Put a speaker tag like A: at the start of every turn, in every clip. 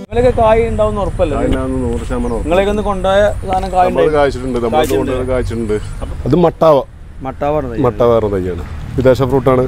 A: ഇതിലൊക്കെ കായ് ഉണ്ടാവും ഉറപ്പല്ലേ
B: അതിനകത്ത് നൂറ് ശതമാനം ഉറപ്പ്.
A: നിങ്ങളൊക്കെ ഒന്ന് കൊണ്ടുപോയ സാധനം കായ്
B: നമ്മൾ കായ്ച്ചിട്ടുണ്ട് നമ്മൾ കൊണ്ട് കായ്ച്ചിട്ടുണ്ട് അത് മട്ടാവ
A: മട്ട പറഞ്ഞത്
B: മട്ട വേറെ തയ്യാണ് വിദേശ ഫ്രൂട്ടാണ്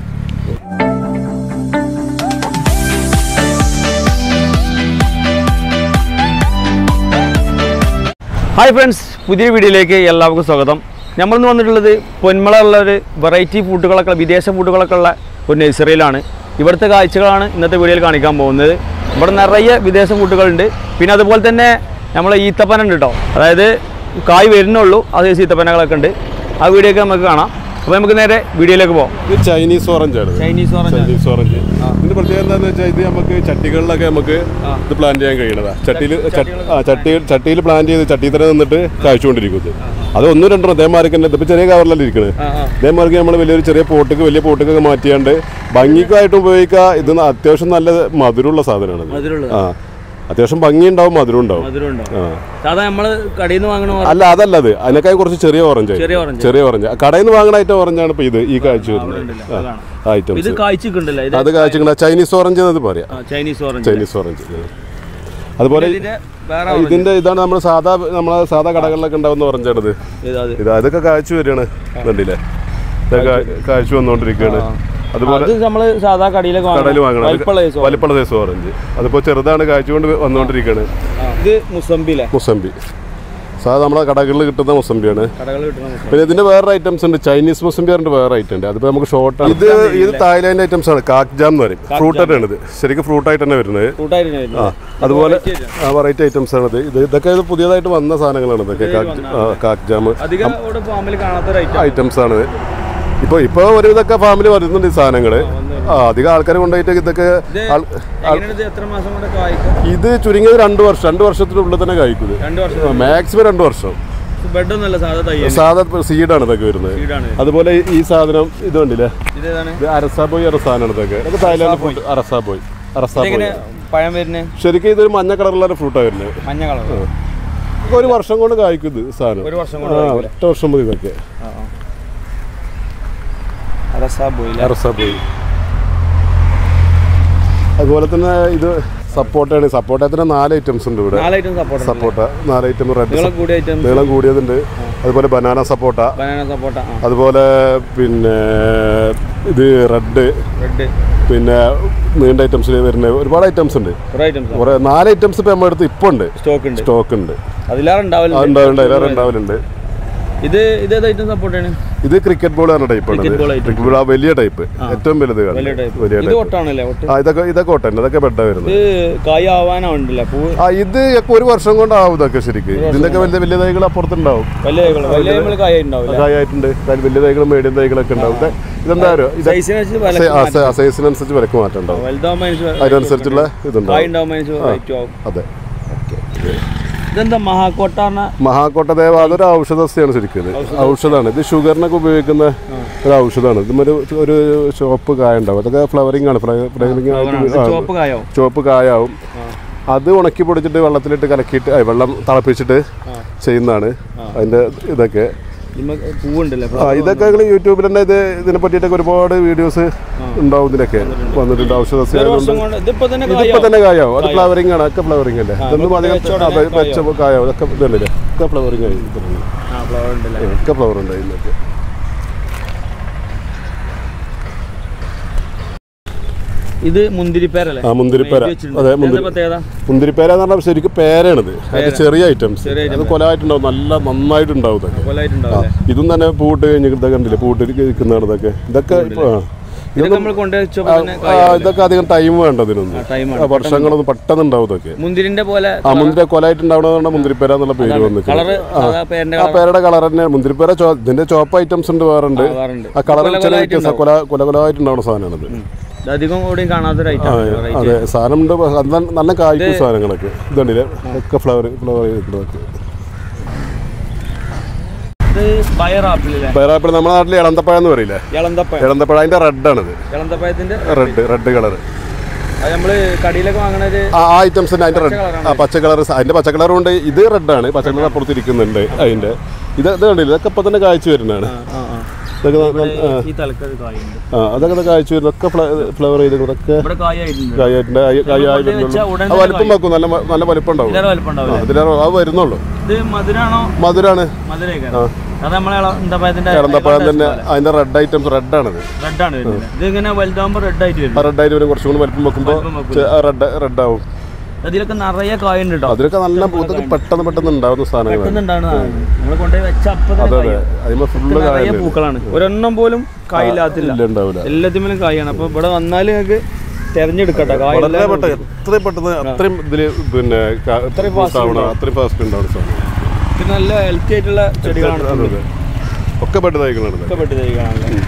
A: ഹായ് ഫ്രണ്ട്സ് പുതിയ വീഡിയോയിലേക്ക് എല്ലാവർക്കും സ്വാഗതം നമ്മളിന്ന് വന്നിട്ടുള്ളത് പൊന്മള ഉള്ള ഒരു വെറൈറ്റി ഫുഡുകളൊക്കെ വിദേശ ഫുഡുകളൊക്കെ ഉള്ള ഒരു നഴ്സറിയിലാണ് ഇവിടുത്തെ കാഴ്ചകളാണ് ഇന്നത്തെ വീഡിയോയിൽ കാണിക്കാൻ പോകുന്നത് ഇവിടെ നിറയെ വിദേശ ഫുഡുകളുണ്ട് പിന്നെ അതുപോലെ തന്നെ നമ്മളെ ഈത്തപ്പന ഉണ്ട് കേട്ടോ അതായത് കായ് വരുന്നുള്ളൂ അതേ ഈത്തപ്പനകളൊക്കെ ഉണ്ട് ആ വീഡിയോ ഒക്കെ നമുക്ക് കാണാം അപ്പോൾ നമുക്ക് നേരെ വീഡിയോയിലേക്ക് പോകാം
B: ഇത് ചൈനീസ് ഓറഞ്ച് ആണ്
A: ചൈനീസ് ഓറഞ്ച്
B: ചൈനീസ് ഓറഞ്ച് ഇതിന്റെ പ്രത്യേകത എന്താണെന്ന് വെച്ചാൽ ഇത് നമുക്ക് ചട്ടികളിലൊക്കെ നമുക്ക് ഇത് പ്ലാൻ ചെയ്യാൻ കഴിയണതാ ചട്ടിയിൽ ആ ചട്ടി ചട്ടിയിൽ പ്ലാൻ ചെയ്ത് ചട്ടിയിൽ തന്നെ നിന്നിട്ട് കാഴ്ചകൊണ്ടിരിക്കുന്നത് അത് ഒന്നും രണ്ടോ അതേമാർക്ക് തന്നെ ഇതിപ്പോൾ ചെറിയ കവറിലല്ലേ ഇരിക്കുന്നത്
A: ആ ആ
B: അതേമാർക്ക് നമ്മൾ വലിയൊരു ചെറിയ പോട്ടുക്ക് വലിയ പോട്ടുക്കൊക്കെ മാറ്റിയാണ്ട് ഭംഗിക്കായിട്ട് ഉപയോഗിക്കുക ഇത് അത്യാവശ്യം നല്ല മധുരമുള്ള സാധനമാണ് ഇത്.
A: മധുരമുള്ളത്
B: ആ അത്യാവശ്യം ഭംഗി ഉണ്ടാവും മധുരം ഉണ്ടാവും
A: മധുരം ഉണ്ടോ
B: ആ
A: സാധാ നമ്മൾ കടയിൽ നിന്ന് വാങ്ങണ ഓറഞ്ച്
B: അല്ല അതല്ല അത് അതിനേക്കാൾ കുറച്ച് ചെറിയ ഓറഞ്ച്
A: ചെറിയ ഓറഞ്ച്
B: ചെറിയ ഓറഞ്ച് കടയിൽ നിന്ന് വാങ്ങണ ഐറ്റം ഓറഞ്ചാണ് ഇപ്പൊ ഇത് ഈ കാഴ്ച വരുന്നത്
A: ഉണ്ടല്ലോ, അത് കാണാം. ഇത്
B: ഐറ്റംസ്
A: കായ്ച്ചിട്ടുണ്ടല്ലോ ഇത്
B: അത് കാഴ്ച ചൈനീസ് ഓറഞ്ച് എന്നത് പറയാം
A: ആ, ചൈനീസ് ഓറഞ്ച്
B: ചൈനീസ് ഓറഞ്ച് അതുപോലെ
A: ഇതിന്റെ വേറെ orange.
B: ഇതിന്റെ ഇതാണ് നമ്മൾ സാധാ നമ്മളെ സാധാ കടകളിലൊക്കെ ഉണ്ടാവുന്ന ഓറഞ്ചാണത്
A: ഇത് അത്
B: ഇത് അതൊക്കെ കാഴ്ച വരികയാണ് കണ്ടില്ലേ ഇതൊക്കെ കാഴ്ച വന്നുകൊണ്ടിരിക്കുകയാണ് അതുപോലെ
A: അത് നമ്മള് സാധാ കടയിലൊക്കെ
B: കടയിൽ വാങ്ങണം
A: വലിപ്പമുള്ള size ഓറഞ്ച്.
B: വലിപ്പുള്ള സൈസ് ഓറഞ്ച് അതിപ്പോ ചെറുതാണ് കാഴ്ച കൊണ്ട് വന്നുകൊണ്ടിരിക്കുകയാണ്
A: ആ, ഇത് മുസംബിലെ
B: മുസംബി സാധാ നമ്മളെ കടകളിൽ കിട്ടുന്ന മുസംബിയാണ്
A: കടകൾ കിട്ടുന്ന മുസംബി
B: പിന്നെ ഇതിന്റെ വേറെ ഐറ്റംസ് ഉണ്ട് ചൈനീസ് മുസംബി പറഞ്ഞിട്ട് വേറെ ഐറ്റം ഉണ്ട് അതിപ്പോ നമുക്ക് ഷോർട്ട് ഇത് ഇത് തായ്ലാൻഡ് ഐറ്റംസ് ആണ് കാക് ജാം എന്ന് പറയും ഫ്രൂട്ട് ആണ് ഇത് ശരിക്കും ഫ്രൂട്ട് ആയിട്ട് തന്നെ വരുന്നത്
A: കൂട്ടായിരുന്നു
B: ആ അതുപോലെ ആ വെറൈറ്റി ഐറ്റംസ് ആണ് ഇത് ഇത് ഇതൊക്കെ ഇത് പുതിയതായിട്ട് വന്ന സാധനങ്ങളാണ് ഇതൊക്കെ കാക് ആ, കാക് ജാം
A: അധികം ഇവിടെ ഫാമിൽ കാണാത്ത ഒരു ഐറ്റം
B: ഐറ്റംസ് ആണ് ഇപ്പോൾ ഇപ്പോൾ ഒരു ഇതൊക്കെ ഫാമിലി വരുന്നുണ്ട് ഈ സാധനങ്ങൾ ആ അധികം ആൾക്കാർ കൊണ്ടുപോയിട്ട് ഇതൊക്കെ ആൾ-
A: എങ്ങനെയാണ് ഇത് എത്ര മാസം കൊണ്ട് കായ്ക്കും
B: ഇത് ചുരുങ്ങിയത് രണ്ട് വർഷം രണ്ട് വർഷത്തിനുള്ളിൽ തന്നെ കഴിക്കുന്നത്
A: രണ്ട് വർഷം
B: മാക്സിമം രണ്ട് വർഷം
A: ബെഡ് ഒന്നല്ല സാധാ തയ്യ
B: സാധാ സീഡാണ് ഇതൊക്കെ വരുന്നത്
A: വീടാണ്
B: അതുപോലെ ഈ സാധനം ഇത് കണ്ടില്ലേ
A: ഇത് ഏതാണ്
B: ഇത് അരസാബോയ് അറ സാധനമാണ് ഇതൊക്കെ ഇതൊക്കെ തായ്ലാൻഡ് ഫുഡ് അരസാബോയ് അരസാബോയ്
A: ഇതെങ്ങനെ പഴം വരുന്നത്
B: ശരിക്കും ഇതൊരു മഞ്ഞ കളറിലുള്ള ഫ്രൂട്ടാണ് വരുന്നത്
A: മഞ്ഞ കളർ
B: ഇതൊക്കെ ഒരു വർഷം കൊണ്ട് കായ്ക്കും ഇത് സാധനം
A: ഒരു വർഷം
B: ആ
A: കൊണ്ട്
B: ഒറ്റ വർഷം മതി ഇതൊക്കെ
A: അരസാ പോയില്ല
B: അരസാബോയ് അതുപോലെ തന്നെ ഇത് സപ്പോട്ടയാണ് സപ്പോട്ടത്തിന് നാല് ഐറ്റംസ് ഉണ്ട് ഇവിടെ
A: നാല് ഐറ്റം സപ്പോർട്ട്
B: സപ്പോട്ട നാല് ഐറ്റം റെഡ്
A: നീളം കൂടിയ ഐറ്റം
B: നീളം കൂടിയതുണ്ട് അതുപോലെ ബനാന സപ്പോട്ട
A: ബനാന സപ്പോർട്ട ആ
B: അതുപോലെ പിന്നെ ഇത് റെഡ്
A: റെഡ്
B: പിന്നെ നീണ്ട ഐറ്റംസിൽ വരുന്ന ഒരുപാട് ഐറ്റംസ് ഉണ്ട്
A: കുറേ ഐറ്റംസ്
B: കുറെ നാല് ഐറ്റംസ് ഇപ്പം നമ്മുടെ അടുത്ത് ഇപ്പോൾ ഉണ്ട്
A: സ്റ്റോക്ക് ഉണ്ട്
B: സ്റ്റോക്ക് ഉണ്ട്
A: അതിലേറെ ഉണ്ടാവില്ല
B: അതുണ്ടാവുണ്ട് അതിലേറെ ഉണ്ടാവലുണ്ട്
A: ഇത് ഇതേത് ഐറ്റം സപ്പോർട്ടാണ്
B: ഇത് ക്രിക്കറ്റ് ബോൾ പറഞ്ഞ ടൈപ്പ് ആണ്
A: Cricket ball item.
B: Cricket ball ആ വലിയ ടൈപ്പ് ഏറ്റവും വലുത് കാണുന്നത്.
A: വലിയ ടൈപ്പ്
B: വലിയ
A: ഇത്
B: ടൈപ്പ്
A: ഒട്ടാണല്ലേ ഒട്ട്
B: ആ ഇതൊക്കെ ഇതൊക്കെ ഒട്ടന്നെ ഇതൊക്കെ ബെഡാ വരുന്നത്
A: ഇത് കായ് ആവാനുണ്ടല്ലേ പൂ
B: ആ ഇത് ഒക്കെ ഒരു വർഷം കൊണ്ടാവും ഇതൊക്കെ ശരിക്ക് ഇതിന്റെയൊക്കെ വലിയ വലിയ തൈകൾ അപ്പുറത്തുണ്ടാവും
A: വലിയ തൈകള് വലിയ നമ്മൾ കായ ഉണ്ടാവില്ല
B: കായായിട്ടുണ്ട് അതിൽ വലിയ തൈകളും മീഡിയം തൈകളൊക്കെ ഉണ്ടാവും ഇത് ഇതെന്താ അറിയോ ഇത്
A: സൈസിനനുസരിച്ച് വില
B: സൈസിനനുസരിച്ച് വിലക്ക് മാറ്റം ഉണ്ടാവും
A: വലുതാവുമ്പോൾ അതിനനുസരിച്ച്
B: അതിനനുസരിച്ചുള്ള ഇതുണ്ടാവും
A: കായ് ഉണ്ടാവുമ്പോൾ അതിനനുസരിച്ച് റേറ്റും ആവും
B: അതെ
A: ഇതെന്താ മഹാക്കോട്ട പറഞ്ഞ
B: മഹാക്കോട്ടദേവ അതൊരു ഔഷധസ്യാണ് ശരിക്കും ഇത് ഔഷധമാണ് ഇത് ഷുഗറിനൊക്കെ ഉപയോഗിക്കുന്ന ഒരു ഔഷധമാണ് ഇതുമൊരു ഒരു ചുവപ്പ് കായ ഉണ്ടാവും അതൊക്കെ ഫ്ലവറിംഗ് ആണ് ഫ്ലവറിംഗ് ആയിട്ട് ആ,
A: ചുവപ്പ് കായോ
B: ചുവപ്പ് കായാവും അത് ഉണക്കി പൊടിച്ചിട്ട് വെള്ളത്തിലിട്ട് കലക്കിയിട്ട് ആ, വെള്ളം തിളപ്പിച്ചിട്ട് ചെയ്യുന്നതാണ് അതിന്റെ ഇതൊക്കെ
A: ഇമ്മ പൂവുണ്ടല്ലേ
B: ആ ഇതൊക്കെ നിങ്ങൾ യൂട്യൂബിൽ തന്നെ ഇത് ഇതിനെ പറ്റിയിട്ടൊക്കെ ഒരുപാട് വീഡിയോസ് ഉണ്ടാവും ഇതിനൊക്കെ വന്നിട്ടുണ്ട് ഔഷധസ്യ
A: വർഷം കൊണ്ട് ഇതിപ്പോ തന്നെ
B: ഇതിപ്പോ
A: കായോ
B: തന്നെ കായാവും അത് ഫ്ലവറിംഗ് ആണ് ഒക്കെ ഫ്ലവറിംഗ് അല്ലേ ഇതൊന്നും അധികം
A: വെച്ചോടെ
B: ആ, വെ- വെച്ച കായാവും അതൊക്കെ ഇതല്ലേ ഒക്കെ ഫ്ലവറിംഗ് ആയി ഇതൊക്കെ.
A: ആ ഫ്ലവർ ഉണ്ടല്ലേ
B: ഒക്കെ ഫ്ലവർ ഉണ്ട് ഇതിനൊക്കെ
A: ഇത് മുന്തിരിപ്പേരല്ലേ
B: ആ മുന്തിരിപ്പേര
A: എഴുതി വെച്ചിട്ടുണ്ട്.
B: അതെ
A: ഇതെന്താ
B: മുന്തിരി
A: പ്രത്യേകത
B: മുന്തിരിപ്പേര എന്ന് പറഞ്ഞാൽ ശരിക്കും പേരാണിത് അത് ചെറിയ ഐറ്റംസ്
A: ചെറിയ
B: അത് കൊലമായിട്ടുണ്ടാവും നല്ല നന്നായിട്ടുണ്ടാവും ഇതൊക്കെ
A: കൊലായിട്ടുണ്ടാവില്ലേ
B: ഇതും തന്നെ പൂട്ട് കഴിഞ്ഞ് ഇതൊക്കെ കണ്ടില്ലേ പൂട്ട് നിൽക്കുന്നതാണ് ഇതൊക്കെ ഇതൊക്കെ ഇപ്പൊ ആ.
A: ഇതൊക്കെ നമ്മൾ കൊണ്ടുവച്ചപ്പോ തന്നെ
B: ആ, ഇതൊക്കെ അധികം ടൈം വേണ്ട ഇതിനൊന്നും
A: ടൈമാണ്
B: ആ, വർഷങ്ങളൊന്നും പെട്ടെന്ന് ഉണ്ടാവും ഇതൊക്കെ
A: മുന്തിരിന്റെ പോലെ
B: ആ മുന്തിരി കൊലമായിട്ടുണ്ടാവുന്നതുകൊണ്ട് മുന്തിരിപ്പേര എന്നുള്ള പേര് വന്നിട്ട്
A: കളറ് സാധാ പേരിന്റെ
B: ആ പേരുടെ കളർ തന്നെ മുന്തിരിപ്പേര ചോ ഇതിന്റെ ചോപ്പ് ഐറ്റംസ് ഉണ്ട് വേറെ ഉണ്ട്
A: കളറുണ്ട്
B: ആ കളർ ചില വ്യത്യാസം കൊല കൊല കൊലമായിട്ടുണ്ടാവുന്ന സാധനമാണിത്
A: ഇത് അധികം എവിടെയും കാണാത്തൊരു ഐറ്റം
B: അതെ സാധനം ഉണ്ട് അത് നല്ല- നല്ല കായ്ക്കും സാധനങ്ങളൊക്കെ ഇതുണ്ടല്ലേ ഒക്കെ ഫ്ലവർ ഫ്ലവർ ചെയ്തിട്ടുള്ളതൊക്കെ
A: ഇത് പയർ ആപ്പിളില്ലേ
B: പേരാപ്പിൾ നമ്മുടെ നാട്ടിൽ ഇളന്തപ്പഴം എന്ന് പറയില്ലേ
A: ഇളന്തപ്പഴം
B: ഇളന്തപ്പഴം അതിന്റെ റെഡാണിത്
A: ഇളന്തപ്പഴത്തിന്റെ
B: റെഡ് റെഡ് കളർ
A: അത് നമ്മള് കടയിലൊക്കെ വാങ്ങണ ഒരു
B: ആ ആ ഐറ്റംസിന്റെ അതിന്റെ റെഡ് ആ പച്ച കളർ അതിന്റെ പച്ച കളറും ഉണ്ട് ഇത് റെഡാണ് പച്ച കളർ അപ്പുറത്ത് ഇരിക്കുന്നുണ്ട് അതിന്റെ ഇത് ഇത് കണ്ടില്ല ഇതൊക്കെ ഇപ്പൊ തന്നെ കാഴ്ച വരുന്നതാണ്
A: ആ, ആ, ആ.
B: ഇതൊക്കെ ന- ആ,
A: ഈ തലക്കൊരു കായുണ്ട്
B: ആ അതൊക്കെ കാഴ്ച വരുന്നതൊക്കെ ഫ്ലവർ ചെയ്ത് ഇതൊക്കെ
A: ഇവിടെ കായായിട്ടുണ്ട്
B: കായായിട്ടുണ്ട് കായ്- കായായി
A: കൊണ്ടുപോയി വെച്ചാ
B: വരുന്നുള്ളൂ
A: ഉടൻ
B: ആ വലിപ്പം വെക്കും നല്ല മ- നല്ല വലിപ്പം ഉണ്ടാവും
A: ഇതിലേറെ വലിപ്പം ഉണ്ടാവില്ല
B: അതിലേറെ അത് വരുന്നുള്ളൂ
A: ഇത് മധുരാണോ
B: മധുരാണ്
A: മധുരേക്കാണ് അത് നമ്മളെ എന്താ പഴത്തിന്റെ
B: കിടന്നപ്പഴം തന്നെ അതിന്റെ റെഡ് ഐറ്റംസ് റെഡാണത്
A: റെഡാണ് വരുന്നത് ഇത് ഇങ്ങനെ വലുതാകുമ്പോ റെഡ് ആയിട്ട് വരും
B: ആ റെഡായിട്ട് വരും കുറച്ചും കൂടി വലിപ്പം വെക്കുമ്പോൾ
A: വലിപ്പം വെക്കും.
B: റെഡ് റെഡ് ആവും
A: അതിലൊക്കെ നിറയെ കായുണ്ട് കേട്ടോ
B: അതിലൊക്കെ നല്ല ഇതൊക്കെ പെട്ടെന്ന് പെട്ടെന്ന് ഉണ്ടാവുന്ന സാധനങ്ങളാണ്
A: പെട്ടെന്നുണ്ടാണ് നമ്മൾ കൊണ്ടുപോയി വെച്ച അപ്പൊ
B: അതെ
A: തന്നെ
B: അതെ അതിന് ഫുള്ള്
A: നിറയെ പൂക്കളാണ് ഒരെണ്ണം പോലും കായില്ലാത്തില്ല
B: ഇല്ല ഉണ്ടാവില്ല
A: എല്ലാത്തിനും കായാണ് അപ്പൊ ഇവിടെ വന്നാൽ നിങ്ങൾക്ക് തെരഞ്ഞെടുക്കട്ടെ കായ
B: വളരെ പെട്ടെന്ന് എത്രയും പെട്ടെന്ന് അത്രയും ഇതില് പിന്നെ ക- ആവണം അത്രയും ഫാസ്റ്റ് ഉണ്ടാവുന്ന സാധനം
A: ഇത് നല്ല ഹെൽത്തി ആയിട്ടുള്ള ചെടികളാണ്
B: അതെ അതെ ഒക്കെ പെട്ട് തൈകളാണ് ഇത്.
A: ഒക്കെ പെട്ട് തൈകളാണല്ലേ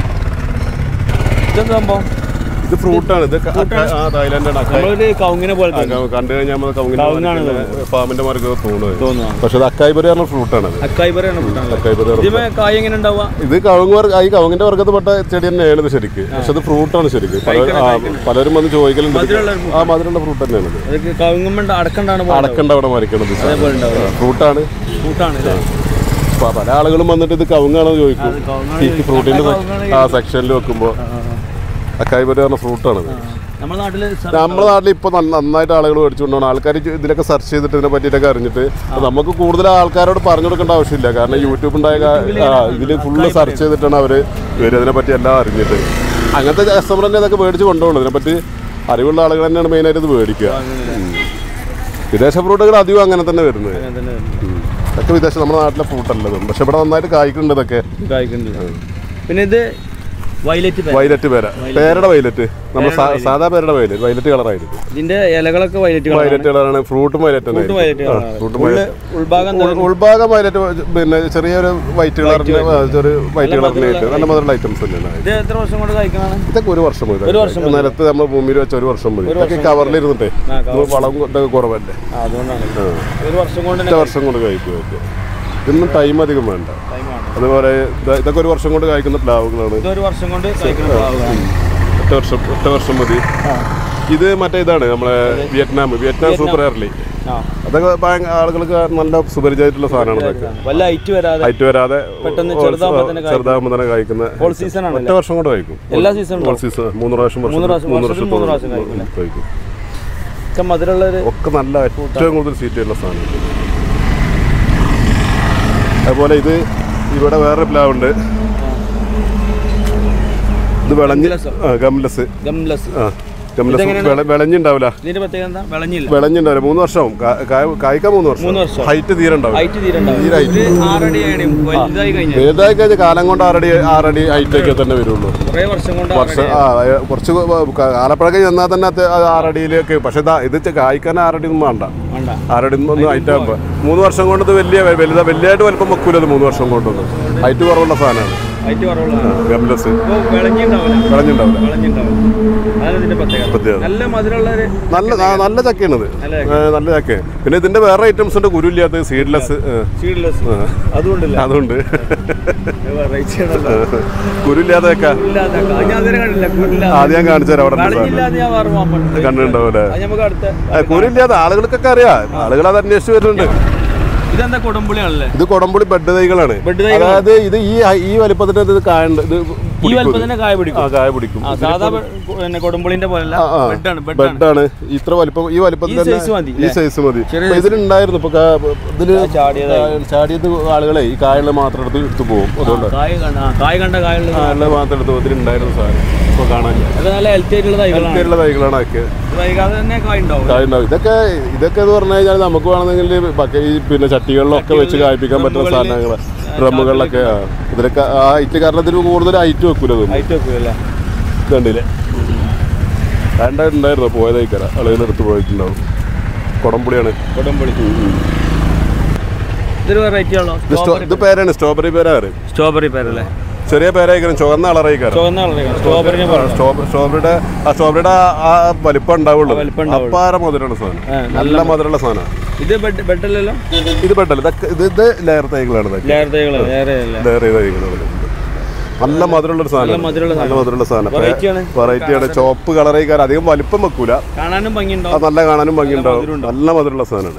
A: ഇതെന്താ സംഭവം
B: ഇത് ഫ്രൂട്ടാണ് ഇത് ക- അക്ക- ആ തായ്ലാൻഡാണ് അക്കായ്
A: നമ്മളൊരു കൗങ്ങിനെ പോലെ തന്നെ
B: കണ്ടു കഴിഞ്ഞാൽ നമ്മൾ
A: കവുങ്ങാണ്
B: കൗങ്ങിന്റെ ഫാമിന്റെ മാർക്ക് തോന്നുന്നത്
A: തോന്നുന്നു
B: പക്ഷെ അത് അക്കായ്പരി പറഞ്ഞ ഫ്രൂട്ടാണ് അത്
A: അക്കായ്പറയാണ് കൂട്ടാണല്ലേ
B: അക്കായ്പരി പറഞ്ഞ
A: ഇതിമേ കായ എങ്ങനെ ഉണ്ടാവുക
B: ഇത് കവുങ്ങ് വർഗ്ഗ ഈ കവുങ്ങിന്റെ വർഗ്ഗത്തിൽപ്പെട്ട ചെടി തന്നെയാണ് ഇത് ശരിക്ക് പക്ഷെ അത് ഫ്രൂട്ടാണ് ശരിക്ക് പല- ആ, പലരും വന്ന് ചോദിക്കലുണ്ട്
A: മധുരമുള്ള
B: ആ മധുരമുള്ള ഫ്രൂട്ട് തന്നെയാണ് ഇത്
A: അതൊക്കെ കവുങ്ങുമ്പോ അടക്കണ്ടാണ്
B: അടക്കണ്ട അവിടെ മറിക്കണത്
A: അതേപോലെ ഉണ്ടാവുക
B: ഫ്രൂട്ടാണ്
A: കൂട്ടാണ് അല്ലേ
B: പ- പല ആളുകളും വന്നിട്ട് ഇത് കവുങ്ങാണോ ചോദിക്കും
A: അത് കവുങ്ങാണ്
B: ഈ ഫ്രൂട്ടിന്റെ
A: കവുങ്ങാണ്
B: ആ സെക്ഷനിൽ വെക്കുമ്പോൾ അക്കായ്പരി പറഞ്ഞ ഫ്രൂട്ടാണത്
A: നമ്മുടെ നാട്ടില് സ-
B: നമ്മുടെ നാട്ടിൽ ഇപ്പോൾ നന്നായിട്ട് ആളുകൾ മേടിച്ചുകൊണ്ടാണ് ആൾക്കാർ ഇതിലൊക്കെ സെർച്ച് ചെയ്തിട്ട് ഇതിനെ പറ്റിയിട്ടൊക്കെ അറിഞ്ഞിട്ട് അപ്പൊ നമുക്ക് കൂടുതൽ ആൾക്കാരോട് പറഞ്ഞു കൊടുക്കേണ്ട ആവശ്യമില്ല കാരണം യൂട്യൂബ് ഉണ്ടായ ഇതിൽ ഫുള്ള് സെർച്ച് ചെയ്തിട്ടാണ് അവർ വരും ഇതിനെ പറ്റി എല്ലാം അറിഞ്ഞിട്ട് അങ്ങനത്തെ കസ്റ്റമർ തന്നെ ഇതൊക്കെ മേടിച്ച് കൊണ്ടുപോകണം ഇതിനെപ്പറ്റി അറിവുള്ള ആളുകൾ തന്നെയാണ് മെയിനായിട്ട് ഇത് മേടിക്കുക ഉം. വിദേശ ഫ്രൂട്ടുകൾ അധികം അങ്ങനെ തന്നെ വരുന്നത്
A: അങ്ങനെ തന്നെ വരുന്നത്.
B: ഉം. ഇതൊക്കെ വിദേശം നമ്മുടെ നാട്ടിലെ ഫ്രൂട്ടല്ലതും പക്ഷെ ഇവിടെ നന്നായിട്ട് കായ്ക്കുന്നുണ്ട് ഇതൊക്കെ
A: കായ്ക്കുന്നില്ല പിന്നെ ഇത് വയലറ്റ് പേര
B: വൈലറ്റ് പേര പേരുടെ വൈലറ്റ് നമ്മൾ സാധാ പേരുടെ വൈലറ്റ് വൈലറ്റ് കളറായിരിക്കും
A: ഇതിന്റെ ഇലകളൊക്കെ വയലറ്റ് കളർ
B: വൈലറ്റ് കളറാണ് ഫ്രൂട്ടും വൈലറ്റ് തന്നെ
A: വയലറ്റ്
B: ആ,
A: കളറാണ്
B: ഫ്രൂട്ടും
A: ഉള്ള്
B: വയലറ്റ്
A: ഉൾഭാഗം
B: ഉൾ- ഉൾഭാഗം വയലറ്റ് പിന്നെ ചെറിയൊരു വൈറ്റ് കളറിന്റെ ഒരു വൈറ്റ് കളറിന് ആയിട്ട് നല്ല മധുരമുള്ള ഐറ്റംസ് തന്നെയാണ്
A: ഇത് എത്ര വർഷം കൊണ്ട് കഴിക്കണതാണ്
B: ഇതൊക്കെ ഒരു വർഷം മതി
A: ഒരു വർഷം
B: നിലത്ത് നമ്മൾ ഭൂമിയിൽ വെച്ച ഒരു വർഷം മതി ഇതൊക്കെ കവറിലിരുന്നിട്ടേ
A: ആ,
B: ഇത് വളം ഇതൊക്കെ കുറവല്ലേ
A: ആ, അതുകൊണ്ടാണ്
B: ആ.
A: ഒരു വർഷം കൊണ്ട്
B: ഒറ്റ വർഷം കൊണ്ട് കഴിക്കും ഇതൊക്കെ ഇതൊന്നും ടൈം അധികം വേണ്ട
A: ടൈമാണ്
B: അതുപോലെ ഇത് ഇതൊക്കെ ഒരു വർഷം കൊണ്ട് കായ്ക്കുന്ന പ്ലാവുകളാണ്
A: ഇതൊരു വർഷം കൊണ്ട് കഴിക്കുന്ന പ്ലാവുകളാണ്.
B: ഒറ്റ വർഷം ഒറ്റ വർഷം മതി ഇത് മറ്റേ ഇതാണ് നമ്മളെ വിയറ്റ്നാം വിയറ്റ്നാം സൂപ്പർ എയർലി
A: ആ
B: അതൊക്കെ ഭയങ്കര ആളുകൾക്ക് നല്ല സുപരിചിതമായിട്ടുള്ള സാധനമാണ് ഇതൊക്കെ
A: വല്ല ഹൈറ്റ് വരാതെ
B: ഹൈറ്റ് വരാതെ
A: പെട്ടെന്ന്
B: ഓ-
A: ചെറുതാവുമ്പോ തന്നെ
B: ചെറുതാകുമ്പോൾ തന്നെ കഴിക്കുന്ന
A: ഓൾ സീസൺ ആണ്
B: ഒറ്റ വർഷം കൊണ്ട് കഴിക്കും
A: എല്ലാ സീസണും
B: ഓൾ സീസൺ മൂന്ന് പ്രാവശ്യം വർഷം-
A: മൂന്ന് പ്രാവശ്യം,
B: മൂന്ന്
A: വർഷത്തിൽ മൂന്ന് പ്രാവശ്യം കഴിക്കും അല്ലേ?
B: കഴിക്കും
A: ഒക്കെ മധുരമുള്ള ഒരു
B: ഒക്കെ നല്ല ഏറ്റവും കൂടുതൽ സീറ്റ് ഉള്ള സാധനം അതുപോലെ ഇത് ഇവിടെ വേറെ പ്ലാവ് ഉണ്ട് ഇത് വിളഞ്ഞ്
A: ഗംലസോ?
B: ആ ഗംലസ്
A: ഗംലസ്
B: ആ ഗംലസ്
A: ഇതെങ്ങനെയാണ്?
B: വിള- വിളഞ്ഞുണ്ടാവില്ല
A: ഇതിന്റെ പ്രത്യേകത എന്താ വിളഞ്ഞില്ല
B: വിളഞ്ഞുണ്ടാവില്ല മൂന്ന് വർഷവും കാ- കായ- കായ്ക്കാൻ മൂന്ന് വർഷം
A: മൂന്ന് വർഷം.
B: ഹൈറ്റ് തീരെ ഉണ്ടാവില്ല
A: ഹൈറ്റ് തീരെ ഉണ്ടാവും
B: തീരെ height.
A: ഇത് ആറടി ആണ് വലുതായി കഴിഞ്ഞാൽ
B: വലുതായി കഴിഞ്ഞാൽ കാലം കൊണ്ട് ആറടി ആറടി ഹൈറ്റ് ഒക്കെ തന്നെ വരുള്ളൂ
A: കുറെ വർഷം കൊണ്ട്
B: വർഷം ആ ഏ, കുറച്ച് കാലപ്പഴക്കം ചെന്നാൽ തന്നെ അത് ആറടിയിലേക്ക് പക്ഷെ ഇതാ ഇത് ചെ- കായ്ക്കാൻ ആറടി ഒന്നും വേണ്ട
A: വേണ്ട
B: ആറടി ഒന്നും ഹൈറ്റ് ആകുമ്പോൾ മൂന്ന് വർഷം കൊണ്ട് ഇത് വലിയ വലുതാ വലിയതായിട്ട് വലിപ്പം വെക്കൂല ഇത് മൂന്ന് വർഷം കൊണ്ടൊന്നും ഹൈറ്റ് കുറവുള്ള സാധനമാണ്
A: ഹൈറ്റ് കുറവുള്ളതാണ്
B: ഗംലസ്
A: അപ്പോൾ വിളഞ്ഞിണ്ടാവില്ല
B: കളഞ്ഞിണ്ടാവില്ല
A: വിളഞ്ഞിണ്ടാവില്ല അതാണ് ഇതിന്റെ പ്രത്യേകത
B: പ്രത്യേകത.
A: നല്ല മധുരമുള്ള ഒരു
B: നല്ല ആ, നല്ല ചക്കയാണിത്
A: നല്ല
B: ഏ, നല്ല ചക്ക പിന്നെ ഇതിന്റെ വേറെ ഐറ്റംസ് ഉണ്ട് കുരുല്ലാത്തത് സീഡ്ലെസ്
A: സീഡ്ലെസ് അതുകൊണ്ടില്ല
B: അതുണ്ട്
A: വെറൈറ്റി ആണല്ലോ
B: കുരുല്ലാത്ത ചക്ക
A: ഇല്ലാത്ത ഞാൻ അതുവരെ കണ്ടില്ല കുരില്ലാതെ
B: ആദ്യം ഞാൻ കാണിച്ചു തരാം അവിടെ ഉണ്ട് സാധനം.
A: വിളഞ്ഞില്ലാതെ ഞാൻ വേറെ വാപ്പുണ്ട്
B: കണ്ടിട്ടുണ്ടാവൂലേ
A: അത് നമുക്ക് അടുത്ത
B: ആ, കുരുല്ലാത്ത ആളുകൾക്കൊക്കെ അറിയാം ആളുകൾ അത് അന്വേഷിച്ച് വരുന്നുണ്ട്
A: ഇതെന്താ കൊടുമ്പുളിയാണല്ലേ
B: ഇത് കൊടമ്പുളി ബെഡ് തൈകളാണ്
A: ബെഡ് തൈകളാണ്.
B: അതായത് ഇത് ഈ ഈ വലിപ്പത്തിന്റെ ഇത് കായുണ്ട് ഇത്
A: ഈ
B: പിടിക്കും ഇത്.
A: വലുപ്പത്തിന്റെ കായ
B: ആ
A: പിടിക്കും
B: കായ പിടിക്കും
A: ആ സാധാ ബെ- പിന്നെ കൊടുമ്പുളിന്റെ പോലല്ല
B: ആ, ആ.
A: ബെഡാണ് ബെഡാണ്
B: ബെഡാണ് ഇത്ര വലിപ്പം ഈ വലിപ്പത്തിൽ
A: ഈ
B: തന്നെ
A: size മതി,
B: ഈ സൈസ് മതി
A: ചെറിയ
B: അപ്പൊ ഇതിലുണ്ടായിരുന്നു ഇപ്പൊ കാ- ഇതില്
A: ആ, ചാടിയതായി.
B: ആ, ചാടിയത് ആളുകളെ ഈ കായുള്ള മാത്രം എടുത്ത് എടുത്ത് പോകും അതുകൊണ്ട്
A: കായ കണ്ട ആ, കായ കണ്ട കായുള്ളത്
B: കായുള്ള മാത്രം എടുത്ത് ഇതിലുണ്ടായിരുന്ന സാധനം ഇപ്പൊ കാണാനില്ല
A: അത് നല്ല ഹെൽത്തി ആയിട്ടുള്ള തൈകളാണ്
B: പേരുള്ള തൈകളാണ് ഒക്കെ
A: ഇത് വൈകാതെ തന്നെ കായ ഉണ്ടാവും
B: കായുണ്ടാവും ഇതൊക്കെ ഇതൊക്കെ എന്ന് പറഞ്ഞു കഴിഞ്ഞാൽ നമുക്ക് വേണമെങ്കിൽ ബക്ക- ഈ പിന്നെ ചട്ടികളിലൊക്കെ വെച്ച് കായ്പ്പിക്കാൻ പറ്റുന്ന സാധനങ്ങൾ ഡ്രമ്മുകളിലൊക്കെ ആ. ഇതിലൊക്കെ ആ ഹൈറ്റ് കാരണം ഇതിന് കൂടുതൽ ഹൈറ്റ് വെക്കൂല ഇതൊന്നും
A: ഹൈറ്റ് വെക്കൂല
B: കണ്ടില്ലേ രണ്ടായിട്ടുണ്ടായിരുന്നു പോയതായിക്കറ അളവിലെടുത്ത് പോയിട്ടുണ്ടാവും കുടംപുളിയാണ്
A: കൊടുമ്പുളി ഇതൊരു വെറൈറ്റി ആണോ
B: ഇത് സ്റ്റോ- ഇത് പേരാണ് സ്ട്രോബെറി പേരാറ്
A: സ്ട്രോബെറി പേരല്ലേ
B: ചെറിയ പേരായിക്കണം ചുവന്ന കളറായിക്കാരം
A: ചുവന്ന കളറിലാണ് സ്ട്രോബെറിനെ പോലെ
B: സ്ട്രോബെറിയുടെ ആ സ്ട്രോബെറിയുടെ ആ വലിപ്പം ഉണ്ടാവുള്ളൂ
A: ആ വലിപ്പം ഉണ്ടാവുള്ളൂ.
B: അപ്പാര മധുരമുള്ള സാധനം
A: ആ,
B: നല്ല മധുരമുള്ള സാധനമാണ്
A: ഇത് ബെഡ് ബെഡല്ലല്ലോ
B: ഇത് പെട്ടല്ല ഇതൊക്കെ ഇത് ഇത് ലെയർ തൈകളാണ് ഇതൊക്കെ
A: ലെയർ തൈകള് വേറെ അല്ല
B: ലെയർ ചെയ്ത തൈകളാണ് നല്ല മധുരമുള്ള ഒരു സാധനം
A: മധുരമുള്ള
B: നല്ല മധുരമുള്ള സാധനം
A: Variety ആണ്.
B: വെറൈറ്റിയാണ് ചോപ്പ് കളറായിക്കാരം അധികം വലിപ്പം വെക്കൂല
A: കാണാനും
B: അത്
A: ഭംഗിയുണ്ടാവും
B: നല്ല കാണാനും ഭംഗിയുണ്ടാവും നല്ല മധുരമുള്ള സാധനമാണ്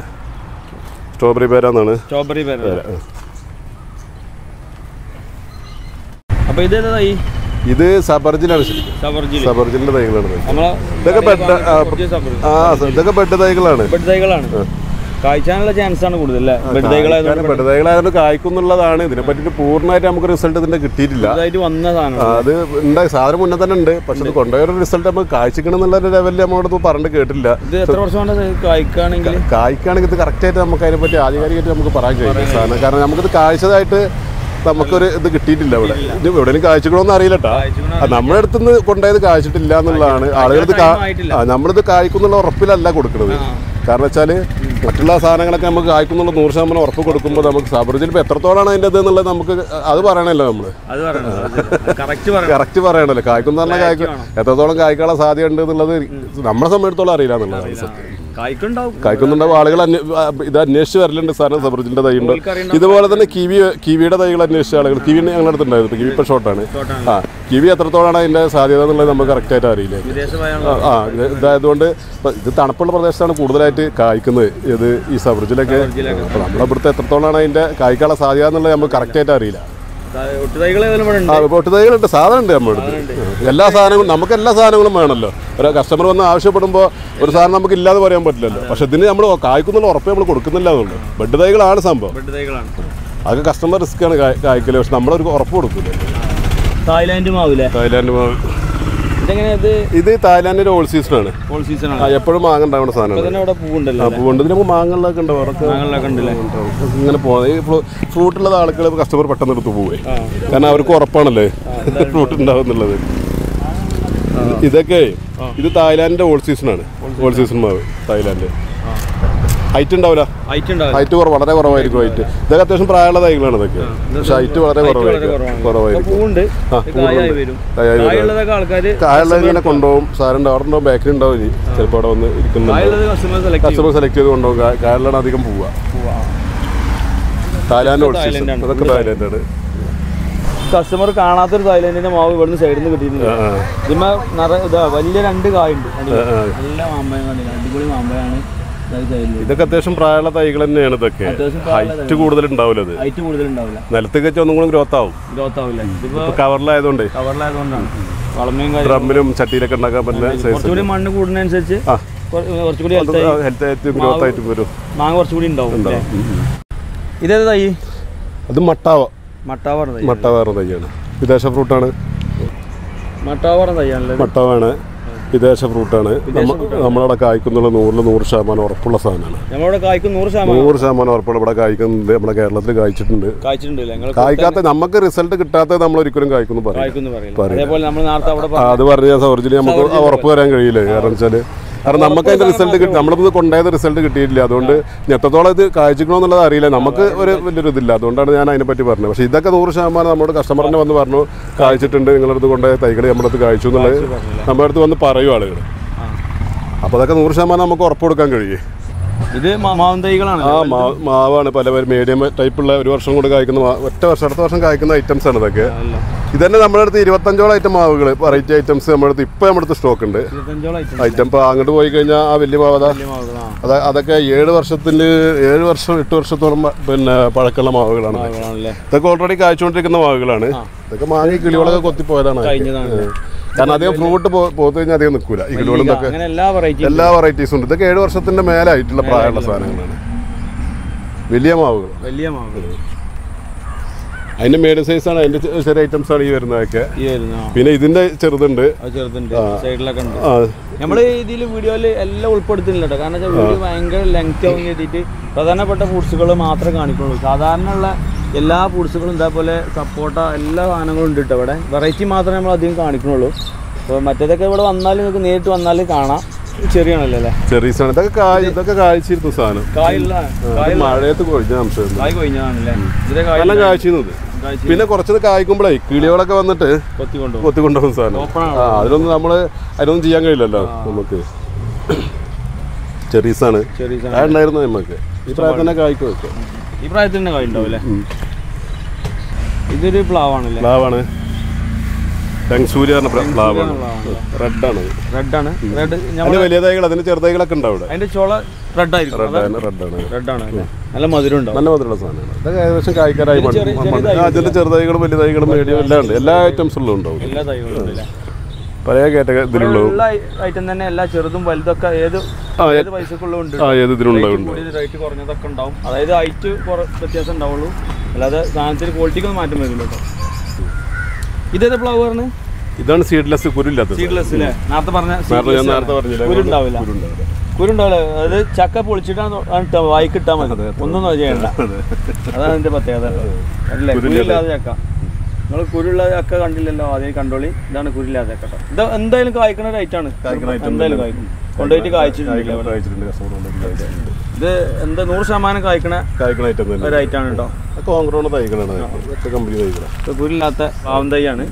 B: സ്ട്രോബെറി പേരാന്നാണ്
A: സ്ട്രോബെറി പേര അപ്പൊ ഇത് ഏതാ തൈ
B: ഇത് സബർജിലാണ് ശരിക്കും
A: സബർജിൽ
B: സബർജിന്റെ തൈകളാണ് ഇത്.
A: നമ്മളെ
B: ഇതൊക്കെ ബെഡ് ആ,
A: കുറച്ച് സബർജി
B: ആ ഇതൊക്കെ ബെഡ് തൈകളാണ്
A: ബെഡ് തൈകളാണ് കായ്ച്ചാനുള്ള ചാൻസ് ആണ് കൂടുതൽ അല്ലേ ബെഡ് തൈകളായതുകൊണ്ട്
B: ബെഡ് തൈകളായതുകൊണ്ട് കായ്ക്കുന്നുള്ളതാണ് ഇതിനെ പറ്റിയിട്ട് പൂർണ്ണമായിട്ട് നമുക്ക് റിസൾട്ട് ഇതിന്റെ കിട്ടിയിട്ടില്ല
A: ഇതായിട്ട് വന്ന സാധനം
B: ആ, അത് ഉണ്ടായി സാധനം മുന്നേ തന്നെ ഉണ്ട് പക്ഷെ അത് കൊണ്ടുപോയ റിസൾട്ട് നമുക്ക് കാഴ്ചക്കണം എന്നുള്ള ഒരു ലെവലിൽ നമ്മളോട് പറഞ്ഞിട്ട് കേട്ടില്ല
A: ഇത് എത്ര വർഷം കൊണ്ട് കായ്ക്കുകയാണെങ്കിൽ
B: കായ്ക്കാണെങ്കിൽ ഇത് കറക്റ്റായിട്ട് നമുക്ക് അതിനെപ്പറ്റി ആധികാരികമായിട്ട് നമുക്ക് പറയാൻ കഴിയും സാധനം കാരണം നമുക്കിത് കാഴ്ചതായിട്ട് നമുക്കൊരു ഇത് കിട്ടിയിട്ടില്ല ഇവിടെ ഇത് എവിടെയെങ്കിലും കാഴ്ചകളൊന്നും അറിയില്ല കേട്ടോ
A: കായ്ച്ചിക്കണോ
B: ആ, നമ്മുടെ അടുത്തുനിന്ന് കൊണ്ടുപോയത് കാഴ്ചിട്ടില്ല എന്നുള്ളതാണ് ആളുകൾക്ക്
A: time ആയിട്ടില്ല.
B: നമ്മളിത് കായ്ക്കുന്നുള്ള ഉറപ്പിലല്ല കൊടുക്കുന്നത് കാരണം വെച്ചാൽ മറ്റുള്ള സാധനങ്ങളൊക്കെ നമുക്ക് കായ്ക്കുന്നുള്ള നൂറ് ശതമാനം ഉറപ്പ് കൊടുക്കുമ്പോൾ നമുക്ക് സബർജിൽ ഇപ്പോൾ എത്രത്തോളാണ് അതിൻ്റെ ഇത് എന്നുള്ളത് നമുക്ക് അത് പറയണല്ലോ നമ്മൾ
A: അത് പറയണം കറക്റ്റ് പറയണം
B: കറക്റ്റ് പറയണല്ലോ കായ്ക്കുന്ന പറഞ്ഞാൽ കായ്ക്കും എത്രത്തോളം കായ്ക്കാനുള്ള സാധ്യത ഉണ്ട് എന്നുള്ളത് നമ്മളെ സംബന്ധിച്ചിടത്തോളം അറിയില്ല എന്നുള്ളതാണ് സത്യം
A: കായ്ക്കുണ്ടാവും
B: കായ്ക്കുന്നുണ്ടാവും ആളുകൾ അന്വേ- ആ, ഇത് അന്വേഷിച്ച് വരലുണ്ട് സാധനം സബർജിന്റെ തൈ ഉണ്ട്
A: ഓൽക്കറിയണ്ട-
B: ഇതുപോലെ തന്നെ കിവി കിവിയുടെ തൈകൾ അന്വേഷിച്ച ആളുകൾ കിവി ഞങ്ങളുടെ അടുത്തുണ്ടായിരുന്നു കിവി ഇപ്പോൾ ഷോർട്ടാണ്
A: ഷോർട്ടാണ്.
B: ആ കിവി എത്രത്തോളാണ് അതിന്റെ സാധ്യത എന്നുള്ളത് നമുക്ക് കറക്റ്റായിട്ട് അറിയില്ല
A: വിദേശമായാണ്
B: ആ, ആ ഇത് ഇതായതുകൊണ്ട് ഇപ്പൊ ഇത് തണുപ്പുള്ള പ്രദേശത്താണ് കൂടുതലായിട്ട് കായ്ക്കുന്നത് ഇത് ഈ സബർജിലൊക്കെ അപ്പോൾ നമ്മുടെ ഇവിടുത്തെ എത്രത്തോളാണ് അതിന്റെ കായ്ക്കാനുള്ള സാധ്യത എന്നുള്ളത് നമുക്ക് കറക്റ്റായിട്ട് അറിയില്ല
A: ഒട്ടു തൈകൾ ഏതായാലും ഇവിടെ ഉണ്ട്
B: ആ പൊട്ട് തൈകളുണ്ട് സാധനം ഉണ്ട് നമ്മുടെ അടുത്ത് എല്ലാ സാധനങ്ങളും നമുക്ക് എല്ലാ സാധനങ്ങളും വേണമല്ലോ ഒരു കസ്റ്റമർ വന്ന് ആവശ്യപ്പെടുമ്പോൾ ഒരു സാധനം നമുക്ക് ഇല്ലാതെ പറയാൻ പറ്റില്ലല്ലോ പക്ഷെ ഇതിന് നമ്മൾ കായ്ക്കുന്നുള്ള ഉറപ്പ് നമ്മൾ കൊടുക്കുന്നില്ല എന്നുള്ളൂ ബെഡ് തൈകളാണ് സംഭവം
A: ബെഡ് തൈകളാണ്
B: അതൊക്കെ കസ്റ്റമർ റിസ്ക് ആണ് കായ്- കായ്ക്കല് പക്ഷെ നമ്മളൊരു ഉറപ്പ് കൊടുക്കില്ല
A: തായ്ലാന്റ് മാവില്ലേ
B: തായ്ലാൻഡ് മാവ്
A: ഇതെങ്ങനെ ഇത്
B: ഇത് തായ്ലാൻഡിന്റെ ഓൾ സീസണാണ്
A: ഓൾ സീസൺ
B: ആ
A: ആണ്
B: എപ്പോഴും മാങ്ങ ഉണ്ടാവുന്ന
A: ഇപ്പൊ
B: സാധനമാണ്
A: തന്നെ ഇവിടെ പൂവുണ്ടല്ലോ
B: ആ പൂവുണ്ട് ഇതിന് നമുക്ക് മാങ്ങളിലൊക്കെ ഉണ്ടാവും അവർക്ക്
A: മാങ്ങളിലൊക്കെ ഉണ്ടല്ലേ
B: ഇങ്ങനെ പോകുന്നത് ഈ ഫ്രൂട്ട് ഉള്ള ആളുകൾ കസ്റ്റമർ പെട്ടെന്ന് എടുത്ത് പോവേ
A: ആ
B: കാരണം അവർക്ക് ഉറപ്പാണല്ലേ ഫ്രൂട്ട് ഉണ്ടാവും എന്നുള്ളത് ഇതൊക്കെ ഇത് തായ്ലാൻഡിന്റെ ഓൾ സീസൺ ആണ് ഓൾ സീസൺ മാവ് തായ്ലാൻഡ് ഹൈറ്റ് ഉണ്ടാവില്ല
A: ഹൈറ്റ് ഉണ്ടാവില്ല
B: ഹൈറ്റ് കുറവ് വളരെ കുറവായിരിക്കും ഹൈറ്റ് ഇതൊക്കെ അത്യാവശ്യം പ്രായമുള്ള തൈകളാണ് ഇതൊക്കെ പക്ഷെ ഹൈറ്റ് വളരെ
A: ഹൈറ്റ് വളരെ
B: കുറവായിരിക്കും
A: കുറവാണ് ഇപ്പൊ
B: കുറവായിരിക്കും
A: പൂവുണ്ട്
B: ആ,
A: ഇത് കായായി
B: പൂവുണ്ട്.
A: വരും
B: കായായി വരും.
A: കായുള്ളതൊക്കെ ആൾക്കാർ
B: കായുള്ള ഇങ്ങനെ കൊണ്ടുപോകും സാധനം ഉണ്ടാവും അവിടെ ഉണ്ടാവും ബാക്കിൽ ഉണ്ടാവും ഇനി ചിലപ്പോൾ അവിടെ വന്ന് ഇരിക്കുന്നുണ്ട്
A: കായുള്ളത് കസ്റ്റമർ സെലക്ട് ചെയ്യും
B: കസ്റ്റമർ സെലക്ട് ചെയ്ത് കൊണ്ടുപോകും കാ- കായലിലാണ് അധികം പോവുക തായ്ലാൻഡ് ഓൾ സീസൺ
A: തായ്ലൻഡാണ്.
B: അതൊക്കെ തായ്ലാൻഡാണ്
A: കസ്റ്റമർ കാണാത്തൊരു തായ്ലൻഡിന്റെ മാവ് ഇവിടുന്ന് സൈഡിൽ നിന്ന് കിട്ടിയിട്ടുണ്ട്
B: ആ, ആ.
A: ഇതിന്മേ നിറ ഇതാ വലിയ രണ്ട് കായുണ്ട് കണ്ടില്ലേ?
B: ആ, ആ.
A: നല്ല മാമ്പഴം കണ്ടില്ല അടിപൊളി മാമ്പഴമാണ്
B: ഇതൊക്കെ അത്യാവശ്യം പ്രായമുള്ള തൈകൾ തന്നെയാണ് ഇതൊക്കെ
A: അത്യാവശ്യം പ്രായമുള്ള
B: ഹൈറ്റ് കൂടുതൽ ഉണ്ടാവില്ല അത്
A: ഹൈറ്റ് കൂടുതലുണ്ടാവില്ല
B: നിലത്തേക്ക് വെച്ചാൽ ഒന്നും കൂടി ഗ്രോത്ത് ആവും
A: ഗ്രോത്ത് ആവില്ല ഇതിപ്പോ
B: ഇപ്പൊ കവറിലായതുകൊണ്ട്
A: കവറിലായതുകൊണ്ടാണ് വളമയും കാര്യം
B: ഡ്രമ്മിലും ചട്ടിയിലൊക്കെ ഉണ്ടാക്കാൻ പറ്റുന്ന സൈസ്
A: കുറച്ചുകൂടി മണ്ണ് കൂടുന്നതനുസരിച്ച്
B: ആ
A: കുറ- കുറച്ചുകൂടി health ആയി
B: ഹെൽത്ത് ആയിട്ട് ഗ്രോത്ത് ആയിട്ട് വരും
A: മാങ്ങ കുറച്ചുകൂടി ഉണ്ടാവും അല്ലേ?
B: ഉണ്ടാവും ഉം, ഉം.
A: ഇതേത് തൈ
B: അത് മട്ടാവ
A: മട്ടാവറ തൈ
B: മട്ടാവാറ തൈയാണ് വിദേശ ഫ്രൂട്ടാണ്
A: മട്ടാവറ തൈയാണല്ലേ ഇത്?
B: മട്ടാവാണ് വിദേശ ഫ്രൂട്ടാണ് നമ്മ- നമ്മളവിടെ കായ്ക്കുന്നുള്ള നൂറിൽ നൂറ് ശതമാനം ഉറപ്പുള്ള സാധനമാണ്
A: നമ്മളിവിടെ കായ്ക്ക് നൂറ് ശതമാനം
B: നൂറ് ശതമാനം ഉറപ്പുള്ള ഇവിടെ കായ്ക്കുന്നുണ്ട് നമ്മുടെ കേരളത്തിൽ കായ്ച്ചിട്ടുണ്ട്
A: കായ്ച്ചിട്ടുണ്ട് ഞങ്ങൾ
B: കായ്ക്കാത്ത നമുക്ക് റിസൾട്ട് കിട്ടാത്തത് നമ്മൾ ഒരിക്കലും കായ്ക്കുന്നു പറയും
A: കായ്ക്കുന്നു പറയില്ല അതേപോലെ നമ്മൾ നേരത്തെ അവിടെ
B: ആ, അത് പറഞ്ഞ ഞാൻ സൗർജിൽ നമുക്ക് ആ ഉറപ്പ് വരാൻ കഴിയില്ല കാരണം വെച്ചാൽ കാരണം നമുക്ക് അതിന്റെ റിസൾട്ട് കിട്ടി നമ്മളിത് കൊണ്ടുപോയത് റിസൾട്ട് കിട്ടിയിട്ടില്ല അതുകൊണ്ട് ഇനി എത്രത്തോളം ഇത് കാഴ്ചക്കണമെന്നുള്ളത് അറിയില്ല നമുക്ക് ഒരു വലിയൊരു ഇതില്ല അതുകൊണ്ടാണ് ഞാൻ അതിനെ പറ്റി പറഞ്ഞത് പക്ഷേ ഇതൊക്കെ നൂറ് ശതമാനം നമ്മുടെ കസ്റ്റമറിനെ വന്ന് പറഞ്ഞു കാഴ്ചിട്ടുണ്ട് നിങ്ങളടുത്ത് കൊണ്ടുപോയ തൈകൾ നമ്മുടെ അടുത്ത് കാഴ്ച എന്നുള്ളത് നമ്മുടെ അടുത്ത് വന്ന് പറയും ആളുകൾ
A: ആ.
B: അപ്പോൾ അതൊക്കെ നൂറ് ശതമാനം നമുക്ക് ഉറപ്പ് കൊടുക്കാൻ കഴിയും
A: ഇത് മാ- മാവും തൈകളാണ്
B: ആ മാ- മാവാണ് പല പല മീഡിയം ടൈപ്പുള്ള ഒരു വർഷം കൊണ്ട് കായ്ക്കുന്ന മാ- ഒറ്റ വർഷം അടുത്ത വർഷം കായ്ക്കുന്ന ഐറ്റംസ് ആണ് ഇതൊക്കെ
A: അല്ല
B: ഇതന്നെ നമ്മുടെ അടുത്ത് ഇരുപത്തഞ്ചോളം ഐറ്റം മാവുകൾ വെറൈറ്റി ഐറ്റംസ് നമ്മുടെ അടുത്ത് ഇപ്പം നമ്മുടെ അടുത്ത് സ്റ്റോക്ക് ഉണ്ട്
A: ഇരുപത്തഞ്ചോളം ഐറ്റം
B: ഐറ്റം ഇപ്പോൾ അങ്ങോട്ട് പോയി കഴിഞ്ഞാൽ ആ വലിയ മാവത
A: വലിയ മാവുകളാണ്
B: അത് അതൊക്കെ ഏഴ് വർഷത്തിൽ ഏഴ് വർഷം എട്ട് വർഷത്തോളം മ- പിന്നെ പഴക്കമുള്ള മാവുകളാണ് ഇതൊക്കെ.
A: മാവുകളാണല്ലേ
B: ഇതൊക്കെ ഓൾറെഡി കായ്ച്ചുകൊണ്ടിരിക്കുന്ന മാവുകളാണ് ഇതൊക്കെ മാങ്ങി കിളികളൊക്കെ കൊത്തിപ്പോയതാണ് അതൊക്കെ.
A: കഴിഞ്ഞതാണ്
B: കാരണം അധികം ഫ്രൂട്ട് പോത്തു കഴിഞ്ഞാൽ അധികം നിൽക്കൂല ഈ കിളികളും ഇതൊക്കെ
A: അങ്ങനെ എല്ലാ വെറൈറ്റി
B: എല്ലാ വെറൈറ്റീസും ഉണ്ട് ഇതൊക്കെ ഏഴ് വർഷത്തിന്റെ മേലായിട്ടുള്ള പ്രായമുള്ള സാധനങ്ങളാണ് വലിയ മാവുകൾ
A: വലിയ മാവുകൾ
B: അതിന്റെ മീഡിയം സൈസാണ് അതിന്റെ ചെ- ചെറിയ ഐറ്റംസ് ആണ് ഈ വരുന്നതൊക്കെ
A: ഈ വരുന്ന ആ,
B: പിന്നെ ഇതിന്റെ ചെറുതുണ്ട്
A: അത് ചെറുതുണ്ട് സൈഡിലൊക്കെ ഉണ്ട്
B: ആ
A: നമ്മൾ ഇതിൽ വീഡിയോയിൽ എല്ലാം ഉൾപ്പെടുത്തുന്നില്ല കേട്ടോ കാരണം വെച്ചാൽ വീഡിയോ ഭയങ്കര ലെങ്ത് ആവും ചെയ്തിട്ട് പ്രധാനപ്പെട്ട ഫുഡ്സുകൾ മാത്രമേ കാണിക്കുള്ളൂ സാധാരണ ഉള്ള എല്ലാ ഫുഡ്സുകളും ഇതേപോലെ സപ്പോർട്ട എല്ലാ സാധനങ്ങളും ഉണ്ട് കേട്ടോ ഇവിടെ വെറൈറ്റി മാത്രമേ നമ്മൾ അധികം കാണിക്കുന്നുള്ളൂ അപ്പോൾ മറ്റേതൊക്കെ ഇവിടെ വന്നാൽ നിങ്ങൾക്ക് നേരിട്ട് വന്നാൽ കാണാം ചെറിയാണല്ലോ അല്ലേ
B: ചെറീസാണ് ഇതൊക്കെ കായ് ഇതൊക്കെ കായ്ച്ചിരുന്നു സാധനം
A: കായുള്ള
B: അത് മഴയത്ത് കൊഴിഞ്ഞ അംശം
A: കായ് കൊഴിഞ്ഞതാണല്ലേ ഇതിലെ കായ്
B: എല്ലാം കായ്ച്ചിരുന്നത്
A: കായ്ച്ച്
B: പിന്നെ കുറച്ചത് കായ്ക്കുമ്പോഴേ കിളികളൊക്കെ വന്നിട്ട്
A: കൊത്തി കൊണ്ടുപോകും
B: കൊത്തി കൊണ്ടുപോകും സാധനം
A: ഓപ്പണാണ്
B: ആ അതിലൊന്നും നമ്മള് അതിനൊന്നും ചെയ്യാൻ കഴിയില്ലല്ലോ നമുക്ക് ചെറീസാണ്
A: ചെറിയ സാധനം
B: കായുണ്ടായിരുന്നു നമുക്ക് ഈ പ്രായത്തിൽ തന്നെ കായ്ക്കും ഒക്കെ
A: ഈ പ്രായത്തിൽ തന്നെ കായ് ഉണ്ടാവും അല്ലേ ഇതൊരു പ്ലാവാണല്ലേ
B: പ്ലാവാണ് ഡെങ്സൂരി പറഞ്ഞ പ്ല- പ്ലാവാണ് റെഡാണ്
A: റെഡാണ് റെഡ്
B: അതിന് വലിയ തൈകൾ അതിന് ചെറുതൈകളൊക്കെ ഉണ്ടാവും ഇവിടെ
A: അതിന്റെ ചോള റെഡ് ആയിരിക്കും
B: റെഡാണ് റെഡാണ്
A: റെഡാണ് നല്ല മധുരം ഉണ്ടാവും
B: നല്ല മധുരമുള്ള സാധനമാണ് ഇതൊക്കെ ഏകദേശം കായ്ക്കാരായി
A: ചെറിയ- ചെറിയ
B: മണ്ണ് അതിന്റെ ചെറുതൈകളും വലിയ തൈകളും മീഡിയം എല്ലാം ഉണ്ട് എല്ലാ ഐറ്റംസും ഉണ്ടാവും
A: എല്ലാ തൈകളും ഉണ്ടല്ലേ
B: പല കാറ്റഗറിയിലുള്ള
A: ഉള്ള ഐറ്റം തന്നെ എല്ലാ ചെറുതും വലുതൊക്കെ ഏത്
B: ആ,
A: ഏത് പൈസക്കുള്ള ഉണ്ട്
B: ആ ഏത് ഇതിലുണ്ടാവും
A: കൂടിയത് റേറ്റ് കുറഞ്ഞതൊക്കെ ഉണ്ടാവും അതായത് ഹൈറ്റ് വ്യത്യാസം ഉണ്ടാവുള്ളൂ അല്ലാതെ സാധനത്തിന് ക്വാളിറ്റിക്കൊന്നും മാറ്റം വരില്ല കേട്ടോ ഇതേത് ഫ്ലവറിന്
B: ഇതാണ് സീഡ്ലെസ് കുരുല്ലാത്ത
A: സീഡ്ലെസ് അല്ലേ നേരത്തെ പറഞ്ഞ
B: നേരത്തെ ഞാൻ നേരത്തെ പറഞ്ഞില്ലേ
A: കുരുണ്ടാവില്ല
B: കുരുണ്ടാവില്ല.
A: കുരുണ്ടാവില്ല അതായത് ചക്ക പൊളിച്ചിട്ടാണ് ഇട്ടാ വായിക്കിട്ടാ മതി ഒന്നും ചെയ്യണ്ട അതാണ് അതിന്റെ പ്രത്യേകത അല്ലേ കുരുല്ലാതെ ചക്ക നിങ്ങൾ കുരുള്ള ചക്ക കണ്ടില്ലല്ലോ ആദ്യം കണ്ടോളി ഇതാണ് കുരുല്ലാതെ ചക്ക കേട്ടോ ഇത് എന്തായാലും കായ്ക്കണ ഒരു ഐറ്റാണ് എന്തായാലും കായ്ക്കും കൊണ്ടുപോയിട്ട് കായ്ച്ചിട്ടുണ്ട്
B: ഇവിടെ കഴിച്ചിട്ടുണ്ട് customer കൊണ്ടുപോയി കഴിച്ചിട്ടുണ്ട്.
A: ഇത് എന്താ നൂറ് ശതമാനം കായ്ക്കണ
B: കായ്ക്കണ ഐറ്റം തന്നെ
A: ഒരു ഐറ്റാണ് കേട്ടോ
B: കോൺഗ്രൗണ്ട് തൈകളാണ് ഇതൊക്കെ കമ്പനി തൈകളാണ്
A: ഇത് കുരില്ലാത്ത പാവം തൈയാണ്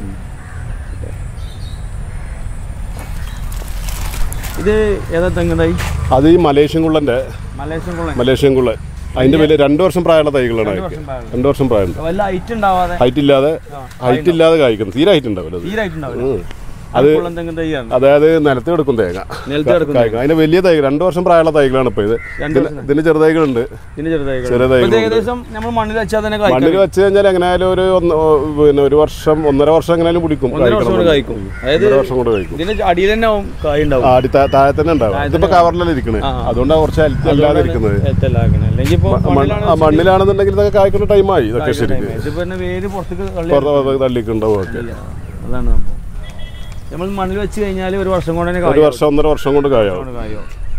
A: ഇത് ഏതാ തെങ്ങ് തൈ
B: അത് ഈ മലേഷ്യൻ കുള്ളന്റെ
A: മലേഷ്യൻ കുളം
B: മലേഷ്യൻ കുള്ളൻ അതിന്റെ വലിയ രണ്ട് വർഷം പ്രായമുള്ള തൈകളാണ് അതൊക്കെ. രണ്ട് വർഷം പ്രായമുണ്ട്
A: വല്ല ഹൈറ്റ് ഉണ്ടാവാതെ
B: ഹൈറ്റ് ഇല്ലാതെ ഹൈറ്റ് ഇല്ലാതെ കായ്ക്കുന്നു തീരെ ഹൈറ്റ് ഉണ്ടാവില്ല അത്
A: തീരായിട്ട് ഉണ്ടാവില്ല
B: ഉം. അത്
A: കുളം തെങ്ങ് തൈയാണ്
B: അതായത് നിലത്ത് കിടക്കും തേങ്ങ
A: നിലത്ത് കിടക്കുന്ന
B: കായ്ക്കും അതിന്റെ വലിയ തൈകൾ രണ്ട് വർഷം പ്രായമുള്ള തൈകളാണ് ഇപ്പൊ ഇത്
A: രണ്ട്
B: ഇതിന് ഇതിന് ചെറുതൈകളുണ്ട്
A: ഇതിന് ചെറുതായി
B: ചെറിയ തൈകളുണ്ട്.
A: ഏകദേശം നമ്മൾ മണ്ണിൽ വെച്ചാൽ തന്നെ കായ്ക്കും
B: മണ്ണിൽ വെച്ച് കഴിഞ്ഞാൽ എങ്ങനെയായാലും ഒരു ഒന്ന് പിന്നെ ഒരു വർഷം ഒന്നര വർഷം എങ്ങനെയാലും പിടിക്കും
A: ഒന്നര വർഷം കൊണ്ട് കായ്ക്കും അതായത്
B: ഒന്നര വർഷം കൊണ്ട് കഴിക്കും
A: ഇതിന്റെ അടിയിൽ തന്നെ ആവും കായ് ഉണ്ടാവും
B: ആ, അടി താ- താഴെ തന്നെ ഉണ്ടാവും ഇതിപ്പോ കവറിലല്ലേ ഇരിക്കണത് അതുകൊണ്ടാണ് കുറച്ച് ഹെൽത്തി അല്ലാതെ ഇരിക്കുന്നത്
A: എത്തലാക്കണേ അല്ലെങ്കിൽ ഇപ്പൊ മണ്ണിലാണ്
B: ആ, മണ്ണിലാണെന്നുണ്ടെങ്കിൽ ഇതൊക്കെ കായ്ക്കുന്ന ടൈമായി ഇതൊക്കെ ശരിക്കും
A: ഇതിപ്പോ തന്നെ വേര് പുറത്തേക്ക് തള്ളി
B: പുറത്ത് തള്ളിക്കുണ്ടാവും ഒക്കെ
A: അതാണ് സംഭവം നമ്മൾ മണ്ണിൽ വെച്ച് കഴിഞ്ഞാൽ ഒരു വർഷം കൊണ്ട് തന്നെ
B: ഒരു
A: കായ്
B: വർഷം ഒന്നര വർഷം കൊണ്ട് കായാവും
A: കായോ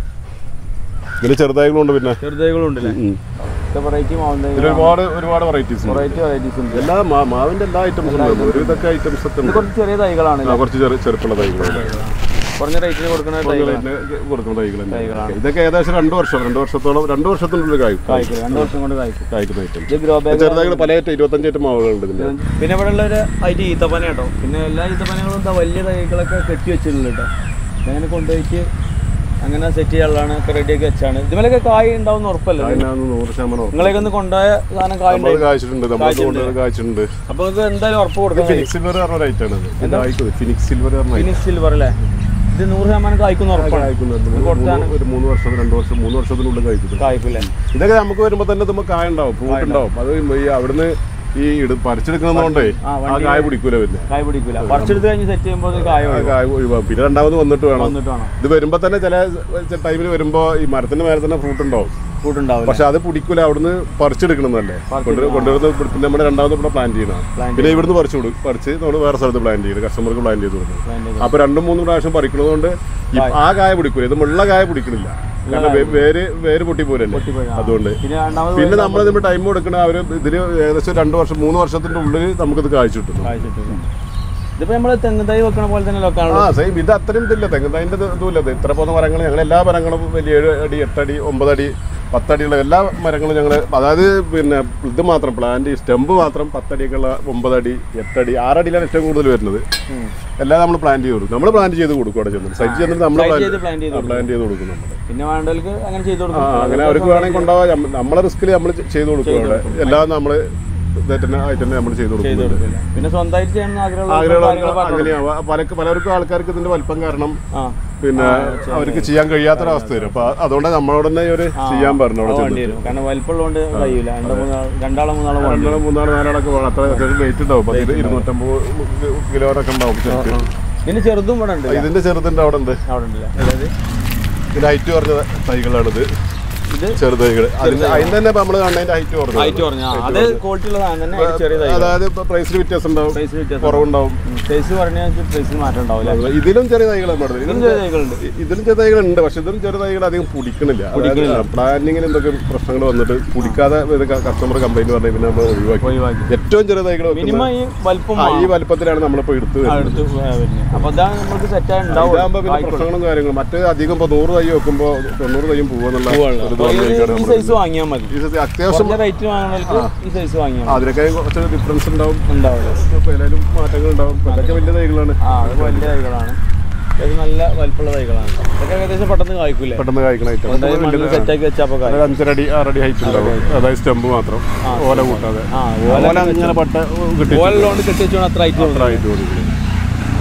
B: ഇതിന് ചെറുതായകളുണ്ട് പിന്നെ
A: ചെറുതൈകളും ഉണ്ടല്ലേ
B: ഉം.
A: വെറൈറ്റി മാവുന്ന
B: ഇതിൽ ഒരുപാട് ഒരുപാട് വെറൈറ്റീസ് ഉണ്ട്
A: വെറൈറ്റി വെറൈറ്റീസ് ഉണ്ട്
B: എല്ലാ മാ- മാവിന്റെ എല്ലാ ഐറ്റംസും ഉണ്ട് ഒരു ഇതൊക്കെ ഐറ്റംസ് ഒക്കെ
A: ഇത്
B: ഉണ്ട്
A: കുറച്ച് ചെറിയ തൈകളാണ്
B: ആ, കുറച്ച് ചെറു ചെറുപ്പുള്ള തൈകളുണ്ട്
A: കുറഞ്ഞ റേറ്റിന് കൊടുക്കുന്ന തൈകളാണ്
B: കൊടുക്കുന്ന തൈകൾ ഇതൊക്കെ ഏകദേശം രണ്ട് വർഷം രണ്ട് വർഷത്തോളം രണ്ട് വർഷത്തിനുള്ളിൽ കായ്ക്കും
A: കായ്ക്കും രണ്ട് വർഷം കൊണ്ട് കായ്ക്കും
B: കായ്ക്കുന്ന ഐറ്റം
A: ഇത് ഗ്രോ ബാഗ്
B: ചെറുതായിട്ട് പല ഐറ്റം ഇരുപത്തഞ്ച് ഐറ്റം മാവുകളുണ്ട് ഇതിന്റെ
A: പിന്നെ ഇവിടെ ഉള്ള ഒരു ഐറ്റ് ഈത്തപ്പന കേട്ടോ പിന്നെ എല്ലാ ഈത്തപ്പനകളും എന്താ വലിയ തൈകളൊക്കെ കെട്ടി വെച്ചിട്ടുണ്ട് കേട്ടോ അങ്ങനെ കൊണ്ടുപോയിട്ട് അങ്ങനെ സെറ്റ് ചെയ്യാനുള്ളതാണ് ഒക്കെ റെഡിയാക്കി വെച്ചാണ് ഇതിമേലൊക്കെ കായ് ഉണ്ടാവും ഉറപ്പല്ലേ
B: അതിനകത്ത് നൂറ് ശതമാനം ഉറപ്പ്.
A: നിങ്ങളെയൊക്കെ ഒന്ന് കൊണ്ടുപോയ സാധനം കായ്
B: നമ്മള്
A: ഉണ്ടായി
B: കായ്ച്ചിട്ടുണ്ട് നമ്മൾ കൊണ്ടുവന്ന് കായ്ച്ചിട്ടുണ്ട്
A: അപ്പൊ ഇത് എന്തായാലും ഉറപ്പ് കൊടുക്കാം
B: ഫിനിക്സ് സിൽവർ പറഞ്ഞ ഒരു ഐറ്റം ആണ് ഇത് കായ്ക്കുന്നത് ഫിനിക്സ് സിൽവർ പറഞ്ഞ
A: ഫിനിഷ് സിൽവർ അല്ലേ ഇത് നൂറ് ശതമാനം കായ്ക്കുന്ന ഉറപ്പാണ്
B: കായ്ക്കുന്നുണ്ട് മൂന്ന് ഒരു മൂന്ന് വർഷം രണ്ട് വർഷം മൂന്ന് വർഷത്തിനുള്ളിൽ കായ്ക്കുന്നു
A: കായ്ക്കില്ലേ
B: ഇതൊക്കെ നമുക്ക് വരുമ്പോ തന്നെ നമുക്ക് കായ ഉണ്ടാവും ഫ്രൂട്ട് ഉണ്ടാവും അത് ഈ അവിടുന്ന് ഈ ഇട് പറിച്ചെടുക്കുന്നതുകൊണ്ടേ
A: ആ,
B: ആ കായ പിടിക്കൂല പിന്നെ
A: കായ് പിടിക്കില്ല പറിച്ചെടുത്ത് കഴിഞ്ഞ് സെറ്റ് ചെയ്യുമ്പോൾ ഇത് കായ
B: ആ കായ ഒഴിവാക്കും പിന്നെ രണ്ടാമത് വന്നിട്ട് വേണം
A: വന്നിട്ട് വേണം
B: ഇത് വരുമ്പോ തന്നെ ചില ടൈമിൽ വരുമ്പോ ഈ മരത്തിന്റെ മേലെ തന്നെ ഫ്രൂട്ട് ഉണ്ടാവും
A: ഫുഡ് ഉണ്ടാവില്ല
B: പക്ഷെ അത് പിടിക്കൂല അവിടുന്ന് പറിച്ചെടുക്കണമെന്നല്ലേ കൊണ്ടുവരുന്ന കൊണ്ടുവരുന്ന പിന്നെ നമ്മുടെ രണ്ടാമത് ഇവിടെ പ്ലാൻ ചെയ്യണം പിന്നെ ഇവിടുന്ന് പറിച്ചു കൊടുക്കും പറിച്ച് നമ്മൾ വേറെ സ്ഥലത്ത് പ്ലാൻ ചെയ്യും കസ്റ്റമർക്ക് പ്ലാൻ ചെയ്ത് കൊടുക്കും
A: Plant ചെയ്ത്
B: അപ്പൊ രണ്ടും മൂന്നും പ്രാവശ്യം പറിക്കുന്നതുകൊണ്ട് ഈ ആ കായ പിടിക്കൂല ഇത് മുള്ള കായ പിടിക്കണില്ല കാരണം വേ- വേര് വേര് പൊട്ടി പോരല്ലേ
A: പൊട്ടിപ്പോയി, ആ.
B: അതുകൊണ്ട്
A: പിന്നെ രണ്ടാമത്
B: പിന്നെ നമ്മൾ ഇതിന് ടൈം കൊടുക്കണ അവര് ഇതിന് ഏകദേശം രണ്ട് വർഷം മൂന്ന് വർഷത്തിന്റെ ഉള്ളിൽ നമുക്കിത് കാഴ്ച കിട്ടും
A: കായ്ച്ചിട്ടില്ല ഇതിപ്പോ നമ്മള് തെങ്ങ് തൈ വെക്കണ പോലെ തന്നെ ലോക്കാണല്ലോ
B: ആ സെയിം ഇത് അത്രയും ഇതില്ല തെങ്ങുന്നതിന്റെ ഇതുമില്ല ഇത് ഇത്ര പോകുന്ന മരങ്ങൾ ഞങ്ങൾ എല്ലാ മരങ്ങളും വലിയ ഏഴ് അടി എട്ടടി ഒമ്പതടി പത്തടിയുള്ള എല്ലാ മരങ്ങളും ഞങ്ങൾ അതായത് പിന്നെ ഇത് മാത്രം പ്ലാന്റ് സ്റ്റെമ്പ് മാത്രം പത്തടിയൊക്കെയുള്ള ഒമ്പതടി എട്ടടി ആറടിയിലാണ് ഏറ്റവും കൂടുതൽ വരുന്നത് എല്ലാം നമ്മൾ പ്ലാൻ ചെയ്ത് കൊടുക്കും നമ്മൾ പ്ലാൻ ചെയ്ത് കൊടുക്കും അവിടെ ചെന്നിട്ട് സൈറ്റ് ചെന്നിട്ട് നമ്മൾ
A: Site ചെയ്ത് plant ചെയ്ത്
B: പ്ലാൻ ചെയ്ത് കൊടുക്കും നമ്മൾ
A: പിന്നെ വേണ്ടവർക്ക് അങ്ങനെ ചെയ്തു
B: ആ
A: കൊടുക്കും
B: അങ്ങനെ അവർക്ക് വേണമെങ്കിൽ കൊണ്ടുപോകാം നമ്മ- നമ്മളെ റിസ്കിൽ നമ്മൾ ചെയ്ത് കൊടുക്കും അവിടെ എല്ലാം നമ്മൾ ഇതായിട്ട് തന്നെ നമ്മൾ ചെയ്ത്
A: ചെയ്തു
B: കൊടുക്കും
A: കൊടുക്കില്ല പിന്നെ സ്വന്തമായിട്ട് ചെയ്യണമെന്ന് ആഗ്രഹമുള്ള
B: ആഗ്രഹമുള്ള അങ്ങനെയാവാം പല പലർക്കും ആൾക്കാർക്ക് ഇതിന്റെ വലിപ്പം കാരണം
A: ആ
B: പിന്നെ അവർക്ക് ചെയ്യാൻ കഴിയാത്തൊരവസ്ഥ വരും അപ്പൊ അതുകൊണ്ട് നമ്മളോട് തന്നെ ഇവര് ചെയ്യാൻ പറഞ്ഞു അവിടെ
A: വേണ്ടി
B: ചെന്നിട്ട്
A: വരും കാരണം വലിപ്പമുള്ളതുകൊണ്ട് കഴിയില്ല രണ്ട് മൂന്നാൾ രണ്ടാളോ മൂന്നാളോ വേണ്ടി
B: രണ്ടാളോ മൂന്നാളോ നാലാളൊക്കെ വേണം അത്ര അത്യാവശ്യം വെയിറ്റ് ഉണ്ടാവും പത്ത് ഇരു- ഇരുന്നൂറ്റമ്പത് കിലോനൊക്കെ ഉണ്ടാവും ശരിക്കും.
A: പിന്നെ ചെറുതും ഇവിടെ ഉണ്ട്
B: ഇതിന്റെ ചെറുതിന്റെ അവിടെ ഉണ്ട്
A: അവിടെ ഉണ്ടല്ലേ അതായത്
B: ഇതിന്റെ ഹൈറ്റ് കുറഞ്ഞ തൈകളാണിത്
A: ഇത്
B: ചെറുതൈകൾ അതിന്റെ അതിന്റെ തന്നെ നമ്മൾ കാണുന്നതിന്റെ ഹൈറ്റ് കുറഞ്ഞു
A: ഹൈറ്റ് കുറഞ്ഞ അത് ക്വാളിറ്റി ഉള്ള സാധനം തന്നെ അതിന് ചെറിയ തൈ
B: അതായത് പ്രൈസിൽ വ്യത്യാസം ഉണ്ടാവും
A: സൈസ് വ്യത്യാസം
B: കുറവുണ്ടാവും
A: സൈസ് പറഞ്ഞാൽ സൈസിൽ മാറ്റം ഉണ്ടാവില്ല
B: ഇതിലും ചെറിയ തൈകൾ നമ്മുടെ
A: ഇതിലും
B: ഇതിലും
A: ചെറിയ തൈകളുണ്ട്
B: ഇതിലും ചെറിയ തൈകളുണ്ട് പക്ഷെ ഇതിലും ചെറിയ തൈകൾ അധികം പിടിക്കണില്ല പ്ലാനിങ്ങിന് എന്തൊക്കെ പ്രശ്നങ്ങൾ വന്നിട്ട് പിടിക്കാതെ കസ്റ്റമർ കംപ്ലൈന്റ് പറഞ്ഞു പിന്നെ നമ്മൾ ഒഴിവാക്കി
A: ഒഴിവാക്കി
B: ഏറ്റവും ചെറിയ തൈകൾ വെക്കുന്ന-
A: മിനിമം ഈ വലിപ്പം
B: ആ, ഈ വലിപ്പത്തിലാണ് നമ്മളിപ്പോ എടുത്ത്
A: ആ,
B: വരുന്നത്
A: എടുത്ത് വരുന്നത് അപ്പൊ അതാണ് നമുക്ക് സെറ്റ് ഉണ്ടാവും
B: ഇതാകുമ്പോ പിന്നെ പ്രശ്നങ്ങളും കാര്യങ്ങളും മറ്റേ അധികം ഇപ്പൊ നൂറ് തൈ വെക്കുമ്പോ തൊണ്ണൂറ് തൈയും പോവെന്നുള്ള ഒരു ഇത് വന്നിരിക്കുകയാണ്
A: ഈ
B: നമ്മള്.
A: സൈസ് വാങ്ങിയാൽ മതി
B: ഈ സൈസ് അത്യാവശ്യം
A: കുറഞ്ഞ റേറ്റ് വാങ്ങുന്നവർക്ക് ഈ സൈസ് വാങ്ങിയാൽ മതി
B: അതിനൊക്കെ കുറച്ച് ഡിഫറൻസ് ഉണ്ടാവും
A: ഉണ്ടാവില്ല
B: വിലയിലും മാറ്റങ്ങൾ ഉണ്ടാവും ഇതൊക്കെ വലിയ തൈകളാണ്
A: ആ അത് വലിയ തൈകളാണ് ഇത് നല്ല വലിപ്പമുള്ള തൈകളാണ് ഇതൊക്കെ ഏകദേശം പെട്ടെന്ന് കായ്ക്കൂലേ
B: പെട്ടെന്ന് കായ്ക്കണ ഐറ്റം
A: എന്തായാലും മണ്ണിൽ സെറ്റാക്കി വെച്ചാൽ അപ്പോൾ കായ്ക്കും
B: ഒരു അഞ്ചരടി ആറടി ഹൈറ്റ് ഉണ്ടാവും അതായത് സ്റ്റെമ്പ് മാത്രം ഓല കൂട്ടാതെ
A: ആ
B: ഓല അങ്ങനെ പട്ട കിട്ടി
A: ഓലുള്ളതുകൊണ്ട് കെട്ടി വെച്ചോണ്ട് അത്ര ഐറ്റം
B: അത്ര ഹൈറ്റ് കൊടുക്കും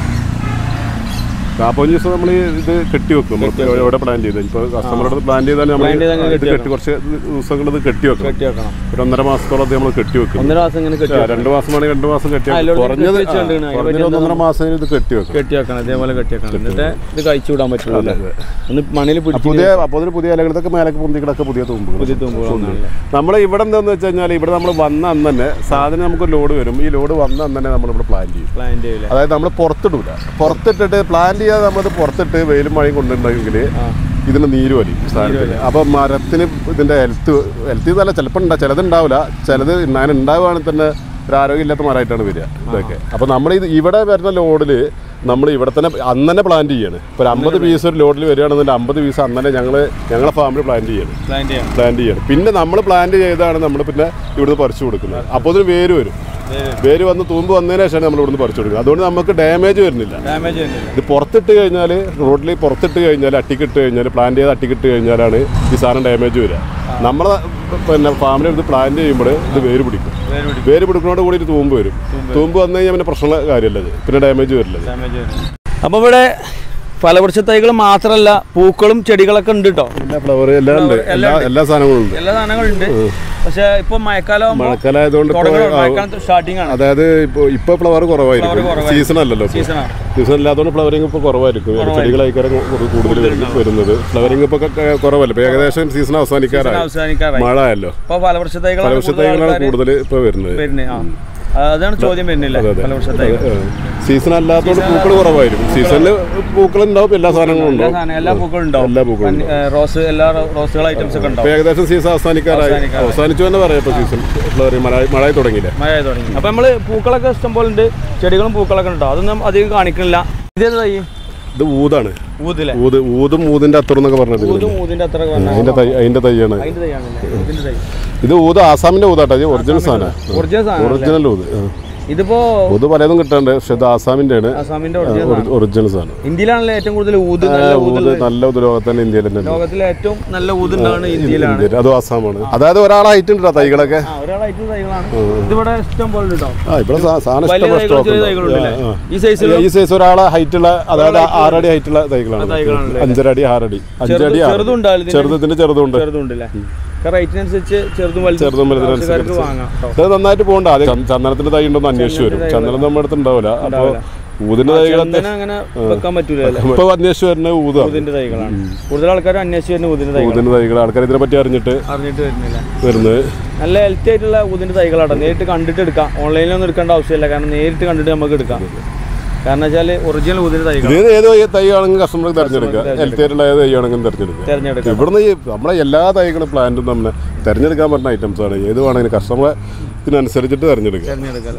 B: നാൽപ്പത്തഞ്ച് ദിവസം നമ്മൾ ഇത് കെട്ടി വെക്കും നമ്മൾ എവിടെ പ്ലാൻ ചെയ്ത് ഇപ്പോൾ കസ്റ്റമറോട് പ്ലാൻ ചെയ്താൽ നമ്മൾ
A: Plan ചെയ്ത് അങ്ങനെ
B: ഇത് കെട്ടി കുറച്ച് ദിവസങ്ങൾ ഇത് കെട്ടി വെക്കണം
A: കെട്ടി വെക്കണം
B: ഒരു ഒന്നര മാസത്തോളം നമ്മൾ കെട്ടി വെക്കും
A: ഒന്നര മാസം ഇങ്ങനെ കെട്ടി
B: ആ, രണ്ട് മാസം വേണമെങ്കിൽ രണ്ട് മാസം കെട്ടി
A: ആ,
B: വെക്കും
A: ഇതിലോട്ട്
B: കുറഞ്ഞത്
A: കെട്ടി വെച്ച് കണ്ടിക്കണ്. അതിനെ
B: കുറഞ്ഞത്
A: പറ്റി
B: ഒന്നര മാസം ഇത് കെട്ടി വെക്കും
A: കെട്ടി വെക്കണം ഇതേപോലെ കെട്ടി വെക്കണം എന്നിട്ട് ഇത് കഴിച്ചു വിടാൻ പറ്റുള്ളൂ അല്ലേ?
B: അതെ.
A: ഒന്ന് മണ്ണിൽ
B: ആ,
A: പിടിച്ച്
B: പുതിയ അപ്പോൾ അതിന് പുതിയ ഇലകളൊക്കെ മേലേക്ക് പൊന്തിക്കിടൊക്കെ പുതിയ തുമ്പുകൾ
A: പുതിയ തുമ്പുകളൊന്നാണല്ലേ
B: നമ്മൾ ഇവിടെ എന്താന്ന് വെച്ച് കഴിഞ്ഞാൽ ഇവിടെ നമ്മൾ വന്ന അന്ന് തന്നെ സാധനം നമുക്ക് ലോഡ് വരും ഈ ലോഡ് വന്ന അന്ന് തന്നെ നമ്മളിവിടെ പ്ലാൻ ചെയ്യും
A: പ്ലാന്റ് ചെയ്യില്ല
B: അതായത് നമ്മൾ പുറത്തിടൂല പുറത്തിട്ടിട്ട് പ്ലാൻ ചെയ്യാതെ നമ്മളത് പുറത്തിട്ട് വെയിലും മഴയും കൊണ്ടുണ്ടെങ്കിൽ ഇതിന് നീര് വലി സാധനത്തിന് അപ്പൊ മരത്തിന് ഇതിന്റെ ഹെൽത്ത് ഹെൽത്ത് എന്നല്ല ചിലപ്പോൾ ഉണ്ടാ ചിലത് ഉണ്ടാവില്ല ചിലത് അങ്ങനെ ഉണ്ടാവുകയാണെങ്കിൽ തന്നെ ഒരു ആരോഗ്യമില്ലാത്ത മരമായിട്ടാണ് വരിക ഇതൊക്കെ അപ്പൊ നമ്മൾ ഇത് ഇവിടെ വരുന്ന ലോഡിൽ നമ്മൾ ഇവിടെ തന്നെ അന്ന് തന്നെ പ്ലാൻ ചെയ്യാണ് ഇപ്പൊ ഒരു അമ്പത് പീസ് ഒരു ലോഡിൽ വരികയാണെന്നുണ്ടെങ്കിൽ അമ്പത് പീസ് അന്ന് തന്നെ ഞങ്ങൾ ഞങ്ങളെ ഫാമിൽ പ്ലാൻ ചെയ്യാണ്
A: പ്ലാന്റ് ചെയ്യണം
B: പ്ലാൻ ചെയ്യണം പിന്നെ നമ്മൾ പ്ലാൻ ചെയ്താണ് നമ്മൾ പിന്നെ ഇവിടുന്ന് പറിച്ചു കൊടുക്കുന്നത് അപ്പോൾ അതിന് വേര് വരും വേര് വന്ന് തൂമ്പ് വന്നതിന് ശേഷമാണ് നമ്മൾ ഇവിടുന്ന് പറിച്ചു കൊടുക്കുന്നത് അതുകൊണ്ട് നമുക്ക് ഡാമേജ് വരുന്നില്ല
A: ഡാമേജ് ചെയ്യുന്നില്ല
B: ഇത് പുറത്തിട്ട് കഴിഞ്ഞാൽ റോഡിൽ പുറത്തിട്ട് കഴിഞ്ഞാൽ അട്ടിക്കിട്ട് കഴിഞ്ഞാൽ പ്ലാൻ ചെയ്ത് അട്ടിക്കിട്ട് കഴിഞ്ഞാലാണ് ഈ സാധനം ഡാമേജ് വരിക നമ്മളെ പിന്നെ ഫാമിലി എടുത്ത് പ്ലാൻ ചെയ്യുമ്പോൾ ഇത് വേര് പിടിക്കും
A: വേര് പിടിക്കും.
B: വേര് പിടിക്കുന്നതോട് കൂടി ഒരു തൂമ്പ് വരും തൂമ്പ് വന്നു കഴിഞ്ഞാൽ പിന്നെ പ്രശ്നമുള്ള കാര്യമല്ല ഇത് പിന്നെ ഡാമേജ് വരില്ല ഇത്.
A: ഡാമേജ് ചെയ്യുന്നില്ല അപ്പോൾ ഇവിടെ ഫലവൃക്ഷ തൈകൾ മാത്രമല്ല പൂക്കളും ചെടികളൊക്കെ ഉണ്ട് കേട്ടോ
B: എല്ലാ ഫ്ലവർ എല്ലാം ഉണ്ട് എല്ലാ എല്ലാ സാധനങ്ങളും ഉണ്ട്
A: എല്ലാ സാധനങ്ങളും ഉണ്ട് പക്ഷെ ഇപ്പൊ മഴക്കാലം ആകുമ്പോൾ
B: മഴക്കാലമായതുകൊണ്ട് ഇപ്പോൾ
A: മഴക്കാലത്ത് സ്റ്റാർട്ടിംഗ് ആണ്
B: അതായത് ഇപ്പോൾ ഇപ്പോൾ ഫ്ലവർ കുറവായിരിക്കും
A: കുറവായിരിക്കും.
B: സീസൺ അല്ലല്ലോ ഇപ്പോൾ
A: സീസണാണ്
B: സീസൺ ഇല്ലാത്തതുകൊണ്ട് ഫ്ലവറിംഗ് ഇപ്പോൾ കുറവായിരിക്കും ചെടികളായിക്കാരം കൂടുതൽ വരുന്ന- വരുന്നത് ഫ്ലവറിംഗ് ഇപ്പോൾ ക- കുറവല്ല ഇപ്പോൾ ഏകദേശം സീസൺ അവസാനിക്കാറായി
A: അവസാനിക്കാറായി
B: മഴ ആയല്ലോ
A: ഇപ്പൊ ഫലവൃക്ഷ തൈകളാണ്
B: ഫലവൃക്ഷ
A: കൂടുതൽ
B: തൈകളാണ്
A: ആൾക്കാര്
B: കൂടുതൽ ഇപ്പോൾ വരുന്നത്
A: വരുന്നത് ആ അതാണ് ചോദ്യം വരുന്നില്ല
B: അതെ, അതെ.
A: ഫലവൃക്ഷ തൈകൾ
B: സീസൺ അല്ലാത്തതുകൊണ്ട് പൂക്കൾ കുറവായിരിക്കും സീസണിൽ പൂക്കൾ ഉണ്ടാവും എല്ലാ സാധനങ്ങളും
A: എല്ലാ
B: ഉണ്ടാവും
A: സാധനം എല്ലാ പൂക്കളും ഉണ്ടാവും
B: എല്ലാ പൂക്കളും
A: പന്നി- ഏ, റോസ് എല്ലാ റോ- റോസുകൾ ഐറ്റംസ് ഒക്കെ
B: ഇപ്പോൾ
A: ഉണ്ടാവും
B: ഏകദേശം സീസൺ അവസാനിക്കാറായി
A: അവസാനിക്കാറായി.
B: അവസാനിച്ചു തന്നെ പറയാം ഇപ്പോൾ സീസൺ ഫ്ലവറിംഗ് മഴ മഴ തുടങ്ങിയില്ലേ
A: മഴ ആയി തുടങ്ങി അപ്പൊ നമ്മള് പൂക്കളൊക്കെ ഇഷ്ടം പോലെ ഉണ്ട് ചെടികളും പൂക്കളൊക്കെ ഉണ്ടോ അതൊന്നും അധികം കാണിക്കണില്ല ഇതേത് തൈ
B: ഇത് ഊതാണ്
A: ഊതിലെ
B: ഊത് ഊതും ഊതിന്റെ അത്തറും എന്നൊക്കെ പറഞ്ഞത്
A: ഊതും ഊതിന്റെ അത്ര
B: അതിന്റെ തൈ അതിന്റെ തൈയാണ്
A: അതിന്റെ തൈയാണല്ലേ ഇതിന്റെ തൈ
B: ഇത് ഊത് ആസാമിന്റെ ഊതാട്ടോ ഇത് ഒറിജിനൽ സാധനം
A: ഒറിജിനൽ സാധനം
B: ഒറിജിനൽ ഊത് ആ.
A: ഇതിപ്പോ
B: ഊത് പലതും കിട്ടാണ്ട് പക്ഷെ ഇത് ആസാമിന്റെ ആണ്
A: അസാമിന്റെ ഒറിജിനൽ സാധനം
B: ഒറിജിനൽ സാധനം
A: ഇന്ത്യയിലാണല്ലോ ഏറ്റവും കൂടുതൽ ഊത് നല്ല ഊത്
B: ഊത് നല്ല ഊത് ലോകത്ത് തന്നെ ഇന്ത്യയിൽ തന്നെ ഉണ്ട്.
A: ലോകത്തിലെ ഏറ്റവും നല്ല ഊത് ഉണ്ടാണ് ഇന്ത്യയിലാണ്
B: ഇന്ത്യയിൽ അതും ആസാമാണ് അതായത് ഒരാളെ ഹൈറ്റ് ഉണ്ട് കേട്ടോ തൈകളൊക്കെ
A: ആ ഒരാളായിട്ട് തൈകളാണ് ഇതിവിടെ ഇഷ്ടം പോലെ ഉണ്ടാവും
B: ആ ഇവിടെ സാ- സാധനം
A: വലിയ
B: ഇഷ്ടം
A: തൈകളും ചെറിയ
B: സ്റ്റോക്ക്
A: തൈകളുണ്ടല്ലേ
B: ആ,
A: ഈ സൈസിൽ
B: ഈ സൈസ് ഒരാളെ ഹൈറ്റ് ഉള്ള അതായത് ആറടി ഹൈറ്റ് ഉള്ള തൈകളാണ്
A: തൈകളാണല്ലേ?
B: അഞ്ചരടി ആറടി അഞ്ചടി ആറടി.
A: ചെറുതും ഉണ്ടാവില്ല ഇതിന്?
B: ചെറുതത്തിന്റെ ചെറുതുണ്ട്
A: ചെറുതുണ്ടല്ലേ റേറ്റിനനുസരിച്ച് ചെറുതും വലുതും
B: ചെറുതും വലുതും
A: ആവശ്യക്കാർക്ക് വാങ്ങാം കേട്ടോ
B: ഇത് നന്നായിട്ട് പോകണ്ട ആദ്യം ചന്ദ- ചന്ദനത്തിന്റെ തൈ ഉണ്ടോ എന്ന് അന്വേഷിച്ച് വരും ചന്ദനം നമ്മുടെ അടുത്ത് ഉണ്ടാവില്ല അപ്പൊ ഊതിന്റെ തൈകളൊക്കെ
A: ചന്ദനം അങ്ങനെ വെക്കാൻ പറ്റൂലല്ലേ
B: ഇപ്പൊ അന്വേഷിച്ച് വരുന്ന ഊതാണ്
A: ഊതിന്റെ തൈകളാണ് കൂടുതൽ ആൾക്കാർ അന്വേഷിച്ച് വരുന്ന ഊതിന്റെ തൈകൾ
B: ഊതിന്റെ തൈകൾ ആൾക്കാർ ഇതിനെ പറ്റി അറിഞ്ഞിട്ട്
A: അറിഞ്ഞിട്ട് വരുന്നില്ല
B: വരുന്നത്
A: നല്ല ഹെൽത്തി ആയിട്ടുള്ള ഊതിന്റെ തൈകളാട്ടോ നേരിട്ട് കണ്ടിട്ട് എടുക്കാം ഓൺലൈനിലൊന്നും എടുക്കേണ്ട ആവശ്യമില്ല കാരണം നേരിട്ട് കണ്ടിട്ട് നമുക്ക് എടുക്കാം കാരണം വെച്ചാൽ ഒറിജിനൽ ഊതിന്റെ തൈകൾ
B: ഇത് ഏത് തൈ ആണെങ്കിലും കസ്റ്റമർക്ക് തിരഞ്ഞെടുക്കാം ഹെൽത്തി ആയിട്ടുള്ള ഏത് തൈ ആണെങ്കിലും തിരഞ്ഞെടുക്കാം
A: തിരഞ്ഞെടുക്കാം
B: ഇവിടുന്ന് ഈ നമ്മളെ എല്ലാ തൈകളും പ്ലാന്റും നമ്മൾ തിരഞ്ഞെടുക്കാൻ പറ്റുന്ന ഐറ്റംസ് ആണ് ഏത് വേണമെങ്കിലും കസ്റ്റമറെ ഇതിനനുസരിച്ചിട്ട് തിരഞ്ഞെടുക്കുക
A: തിരഞ്ഞെടുക്കാം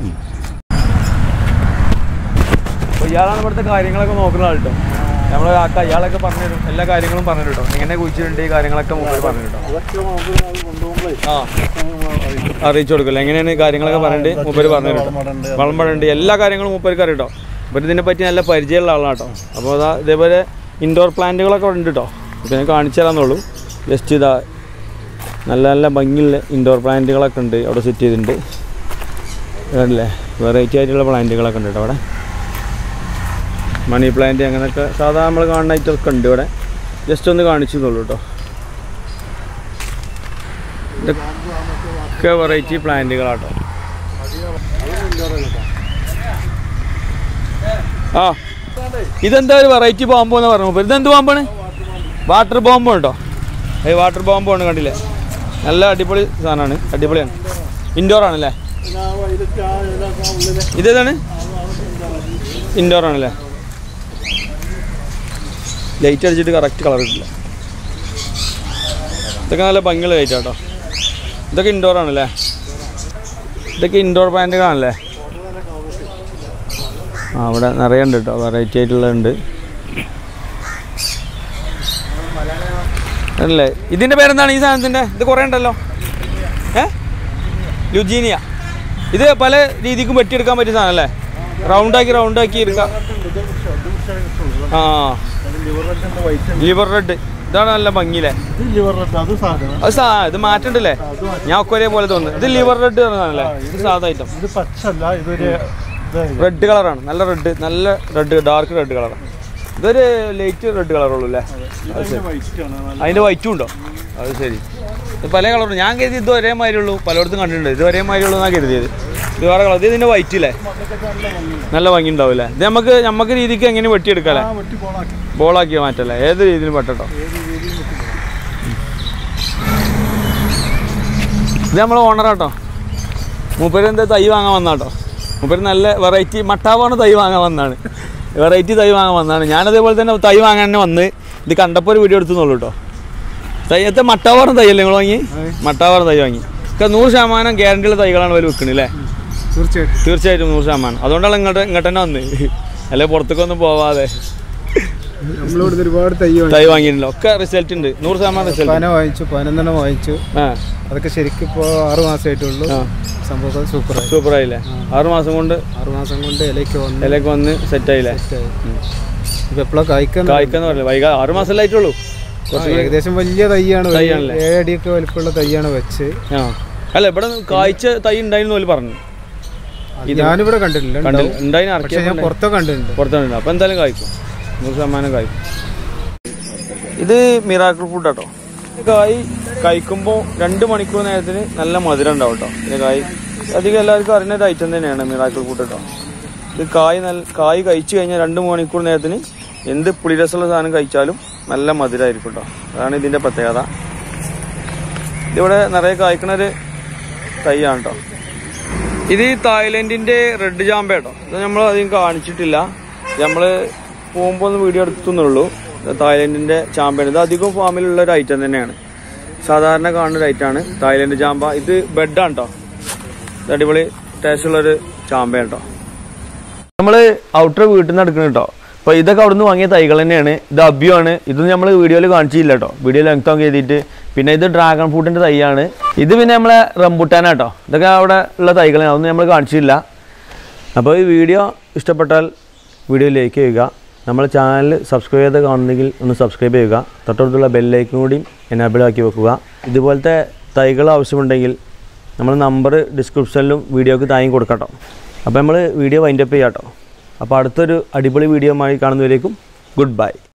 A: അപ്പോൾ ഇയാളാണ് ഇവിടുത്തെ കാര്യങ്ങളൊക്കെ നോക്കുന്ന ആൾ കേട്ടോ നമ്മൾ ആക്ക ഇയാളൊക്കെ പറഞ്ഞു തരും എല്ലാ കാര്യങ്ങളും പറഞ്ഞു കേട്ടോ എങ്ങനെ കുഴിച്ചിട്ടുണ്ട് ഈ കാര്യങ്ങളൊക്കെ മുമ്പ് പറഞ്ഞു കേട്ടോ ആ അറിയിച്ചു കൊടുക്കില്ല എങ്ങനെയാണ് ഈ കാര്യങ്ങളൊക്കെ പറഞ്ഞിട്ട് മൂപ്പര് പറഞ്ഞു തരും കേട്ടോ വളമ്പടുണ്ട് എല്ലാ കാര്യങ്ങളും മൂപ്പർക്ക് അറിയട്ടോ ഇവർ ഇതിനെ പറ്റി നല്ല പരിചയമുള്ള ആളാണ് കേട്ടോ അപ്പോൾ അതാ ഇതേപോലെ ഇൻഡോർ പ്ലാന്റുകളൊക്കെ ഉണ്ട് കേട്ടോ പിന്നെ കാണിച്ചു തരാമെന്നുള്ളൂ ജസ്റ്റ് ഇതാ നല്ല നല്ല ഭംഗിയുള്ള ഇൻഡോർ പ്ലാന്റുകളൊക്കെ ഉണ്ട് അവിടെ സെറ്റ് ചെയ്തിട്ടുണ്ട് കണ്ടില്ലേ വെറൈറ്റി ആയിട്ടുള്ള പ്ലാന്റുകളൊക്കെ ഉണ്ട് കേട്ടോ അവിടെ മണി പ്ലാന്റ് അങ്ങനെയൊക്കെ സാധാരണ നമ്മൾ കാണുന്ന ഐറ്റമൊക്കെ ഉണ്ട് ഇവിടെ ജസ്റ്റ് ഒന്ന് കാണിച്ചു തന്നുള്ളൂ കേട്ടോ ഇതൊക്കെ വെറൈറ്റി പ്ലാന്റുകളാട്ടോ ആ ഇതെന്താ ഒരു വെറൈറ്റി ബോംബ് എന്ന് പറഞ്ഞു ഇതെന്ത് ബോംബാണ് വാട്ടർ ബോംബ് കേട്ടോ ഏ വാട്ടർ ബോംബാണ് കണ്ടില്ലേ നല്ല അടിപൊളി സാധനമാണ് അടിപൊളിയാണ് ഇൻഡോർ ആണല്ലേ ഇതേതാണ് ഇൻഡോർ ആണല്ലേ ലൈറ്റ് അടിച്ചിട്ട് കറക്റ്റ് കളർ കിട്ടില്ല ഇതൊക്കെ നല്ല ഭംഗിയുള്ള ലൈറ്റ് കേട്ടോ ഇതൊക്കെ ഇൻഡോർ ആണല്ലേ ഇതൊക്കെ ഇൻഡോർ പ്ലാന്റുകളാണല്ലേ ആ അവിടെ നിറയെ ഉണ്ട് കേട്ടോ വെറൈറ്റി ആയിട്ടുള്ളതുണ്ട് അല്ലേ ഇതിൻ്റെ പേരെന്താണ് ഈ സാധനത്തിൻ്റെ ഇത് കുറേ ഉണ്ടല്ലോ ഏ ലുജീനിയ ഇത് പല രീതിക്കും വെട്ടിയെടുക്കാൻ പറ്റിയ സാധനം അല്ലേ റൗണ്ടാക്കി റൗണ്ടാക്കി എടുക്കാം ആ ലിവർ റെഡ് ഇതാണ് നല്ല ഭംഗിയില്ലേ
C: അത് സാധനം
A: അത് സാ ഇത് മാറ്റണ്ടല്ലേ ഞാൻ ഒക്കെ ഒരേപോലെ തോന്നുന്നു ഇത് ലിവർ റെഡ് പറഞ്ഞാണല്ലേ ഇത് സാധാ ഐറ്റം
C: ഇത് പച്ചല്ല ഇതൊരു ഇതായി.
A: റെഡ് കളറാണ് നല്ല റെഡ് നല്ല റെഡ് ഡാർക്ക് റെഡ് കളറാണ് ഇതൊരു ലൈറ്റ് റെഡ് കളറുള്ളൂ അല്ലേ
C: വൈറ്റാണ് നല്ല
A: അതിൻ്റെ വൈറ്റും ഉണ്ടോ അത് ശരി ഇത് പല കളറും ഞാൻ കരുതി ഇത് ഒരേ മാതിരി ഉള്ളൂ പലയിടത്തും കണ്ടിട്ടുണ്ട് ഇത് ഒരേ മാതിരി ഉള്ളൂ എന്നാണ് കരുതിയത് ഇത് വേറെ കളർ ഇത് ഇതിൻ്റെ വൈറ്റ് ഇല്ലേ നല്ല ഭംഗി ഉണ്ടാവും അല്ലേ ഇത് നമുക്ക് നമുക്ക് രീതിക്ക് എങ്ങനെ വെട്ടിയെടുക്കാം
C: ആ വെട്ടി പോളാക്കി
A: ബോളാക്കി മാറ്റല്ലേ ഏത് രീതിയിലും പെട്ടോ ഇത് നമ്മളെ ഓണറാട്ടോ മൂപ്പര് എന്താ തൈ വാങ്ങാൻ വന്നാട്ടോ മൂപ്പര് നല്ല വെറൈറ്റി മട്ടാവാണ് തൈ വാങ്ങാൻ വന്നാണ് വെറൈറ്റി തൈ വാങ്ങാൻ വന്നാണ് ഞാനതേപോലെ തന്നെ തൈ വാങ്ങാൻ തന്നെ വന്ന് ഇത് കണ്ടപ്പോൾ ഒരു വീഡിയോ എടുത്തുന്നുള്ളൂ കേട്ടോ തയ്യത്തെ മട്ടാവാറ് തൈ അല്ലേ നിങ്ങൾ വാങ്ങി മട്ടാവാറ് തൈ വാങ്ങി ഒക്കെ നൂറ് ശതമാനം ഗ്യാരണ്ടിയുള്ള തൈകളാണ് അവർ വെക്കണത് അല്ലേ
C: തീർച്ചയായിട്ടും
A: തീർച്ചയായിട്ടും നൂറ് ശതമാനം അതുകൊണ്ടാണ് ഇങ്ങോട്ട് ഇങ്ങോട്ട് തന്നെ വന്ന് അല്ലെ പുറത്തേക്കൊന്നും പോവാതെ
C: നമ്മളിവിടുന്ന് ഒരുപാട് തൈ വാങ്ങി
A: തൈ വാങ്ങിയിട്ടുണ്ടല്ലോ ഒക്കെ റിസൾട്ട് ഉണ്ട് നൂറ് ശതമാനം റിസൾട്ട്
C: പന വാങ്ങിച്ചു പനന്തെണ്ണം വാങ്ങിച്ചു
A: ആ
C: അതൊക്കെ ശരിക്കും ഇപ്പോൾ ആറ് മാസമായിട്ടുള്ളൂ
A: ആ
C: സംഭവം സൂപ്പറായി
A: സൂപ്പറായില്ലേ ആറ് മാസം കൊണ്ട്
C: ആറ് മാസം കൊണ്ട് ഇലയ്ക്ക് വന്ന്
A: ഇലയൊക്കെ വന്ന് സെറ്റായില്ലേ
C: ഇപ്പൊ എപ്പോഴാണ് കായ്ക്കാൻ
A: കായ്ക്കാന്ന് പറയില്ല വൈകാ ആറ് മാസമല്ലേ ആയിട്ടുള്ളൂ
C: ആ, ഏകദേശം വലിയ തൈയാണ് വലിയ-
A: തൈയാണല്ലേ?
C: ഏഴടിയൊക്കെ വലിപ്പമുള്ള തൈയാണ് വെച്ച്
A: ആ അല്ല ഇവിടെ കായ്ച്ച തൈ ഉണ്ടായിരുന്നു പോലെ പറഞ്ഞു
C: അത് ഞാനിവിടെ കണ്ടിട്ടില്ല
A: കണ്ടില്ല
C: ഉണ്ടാവും.
A: ഉണ്ടായിന്
C: പക്ഷെ ഞാൻ
A: ഇറക്കിയ
C: പുറത്തൊക്കെ കണ്ടിട്ടുണ്ട്
A: പുറത്തുണ്ട് അപ്പോൾ എന്തായാലും കായ്ക്കും നൂറ് ശതമാനം കായ്ക്കും ഇത് മിറാക്കിൾ ഫുഡ് കേട്ടോ കായ് കഴിക്കുമ്പോൾ രണ്ട് മണിക്കൂർ നേരത്തിന് നല്ല മധുരം ഉണ്ടാവും കേട്ടോ ഇത് കായ് അധികം എല്ലാവർക്കും അറിയുന്ന ഒരു ഐറ്റം തന്നെയാണ് മിറാക്കിൾ ഫുഡ് കേട്ടോ ഇത് കായ് നല്ല കായ് കഴിച്ചു കഴിഞ്ഞാൽ രണ്ട് മണിക്കൂർ നേരത്തിന് എന്ത് പുളിരസമുള്ള സാധനം കഴിച്ചാലും നല്ല മധുരമായിരിക്കും കേട്ടോ അതാണ് ഇതിൻ്റെ പ്രത്യേകത ഇതിവിടെ നിറയെ കായ്ക്കണൊരു തൈയാണ് കേട്ടോ ഇത് ഈ തായ്ലൻഡിന്റെ റെഡ് ജാമ്പ കേട്ടോ ഇത് നമ്മൾ അധികം കാണിച്ചിട്ടില്ല നമ്മൾ പോകുമ്പോൾ ഒന്ന് വീഡിയോ എടുത്തുന്നുള്ളൂ ഇത് തായ്ലൻഡിന്റെ ചാമ്പയാണ് ഇത് അധികം ഫാമിലുള്ള ഒരു ഐറ്റം തന്നെയാണ് സാധാരണ കാണുന്ന ഒരു ഐറ്റമാണ് തായ്ലൻഡ് ചാമ്പ ഇത് ബെഡാണ് കേട്ടോ ഇത് അടിപൊളി ടേസ്റ്റുള്ളൊരു ചാമ്പയാണ് കേട്ടോ നമ്മൾ ഔട്ടർ വീട്ടിൽ നിന്ന് എടുക്കണം കേട്ടോ അപ്പോൾ ഇതൊക്കെ അവിടുന്ന് വാങ്ങിയ തൈകൾ തന്നെയാണ് ഇത് അഭ്യമാണ് ഇതൊന്നും നമ്മൾ വീഡിയോയിൽ കാണിച്ചില്ല കേട്ടോ വീഡിയോ ലെങ്ത് ഒക്കെ എഴുതിയിട്ട് പിന്നെ ഇത് ഡ്രാഗൺ ഫ്രൂട്ടിൻ്റെ തൈയാണ് ഇത് പിന്നെ നമ്മളെ റംബുട്ടാനാട്ടോ ഇതൊക്കെ അവിടെ ഉള്ള തൈകളാണ് അതൊന്നും നമ്മൾ കാണിച്ചില്ല അപ്പോൾ ഈ വീഡിയോ ഇഷ്ടപ്പെട്ടാൽ വീഡിയോ ലൈക്ക് ചെയ്യുക നമ്മൾ ചാനൽ സബ്സ്ക്രൈബ് ചെയ്ത് കാണുന്നെങ്കിൽ ഒന്ന് സബ്സ്ക്രൈബ് ചെയ്യുക തൊട്ടടുത്തുള്ള ബെല്ലൈക്കും കൂടിയും എനാബിൾ ആക്കി വെക്കുക ഇതുപോലത്തെ തൈകൾ ആവശ്യമുണ്ടെങ്കിൽ നമ്മൾ നമ്പർ ഡിസ്ക്രിപ്ഷനിലും വീഡിയോക്ക് താങ്ങി കൊടുക്കാം കേട്ടോ അപ്പോൾ നമ്മൾ വീഡിയോ വൈൻഡപ്പ് ചെയ്യാം കേട്ടോ അപ്പോൾ അടുത്തൊരു അടിപൊളി വീഡിയോ ആയി കാണുന്നവരേക്കും ഗുഡ് ബൈ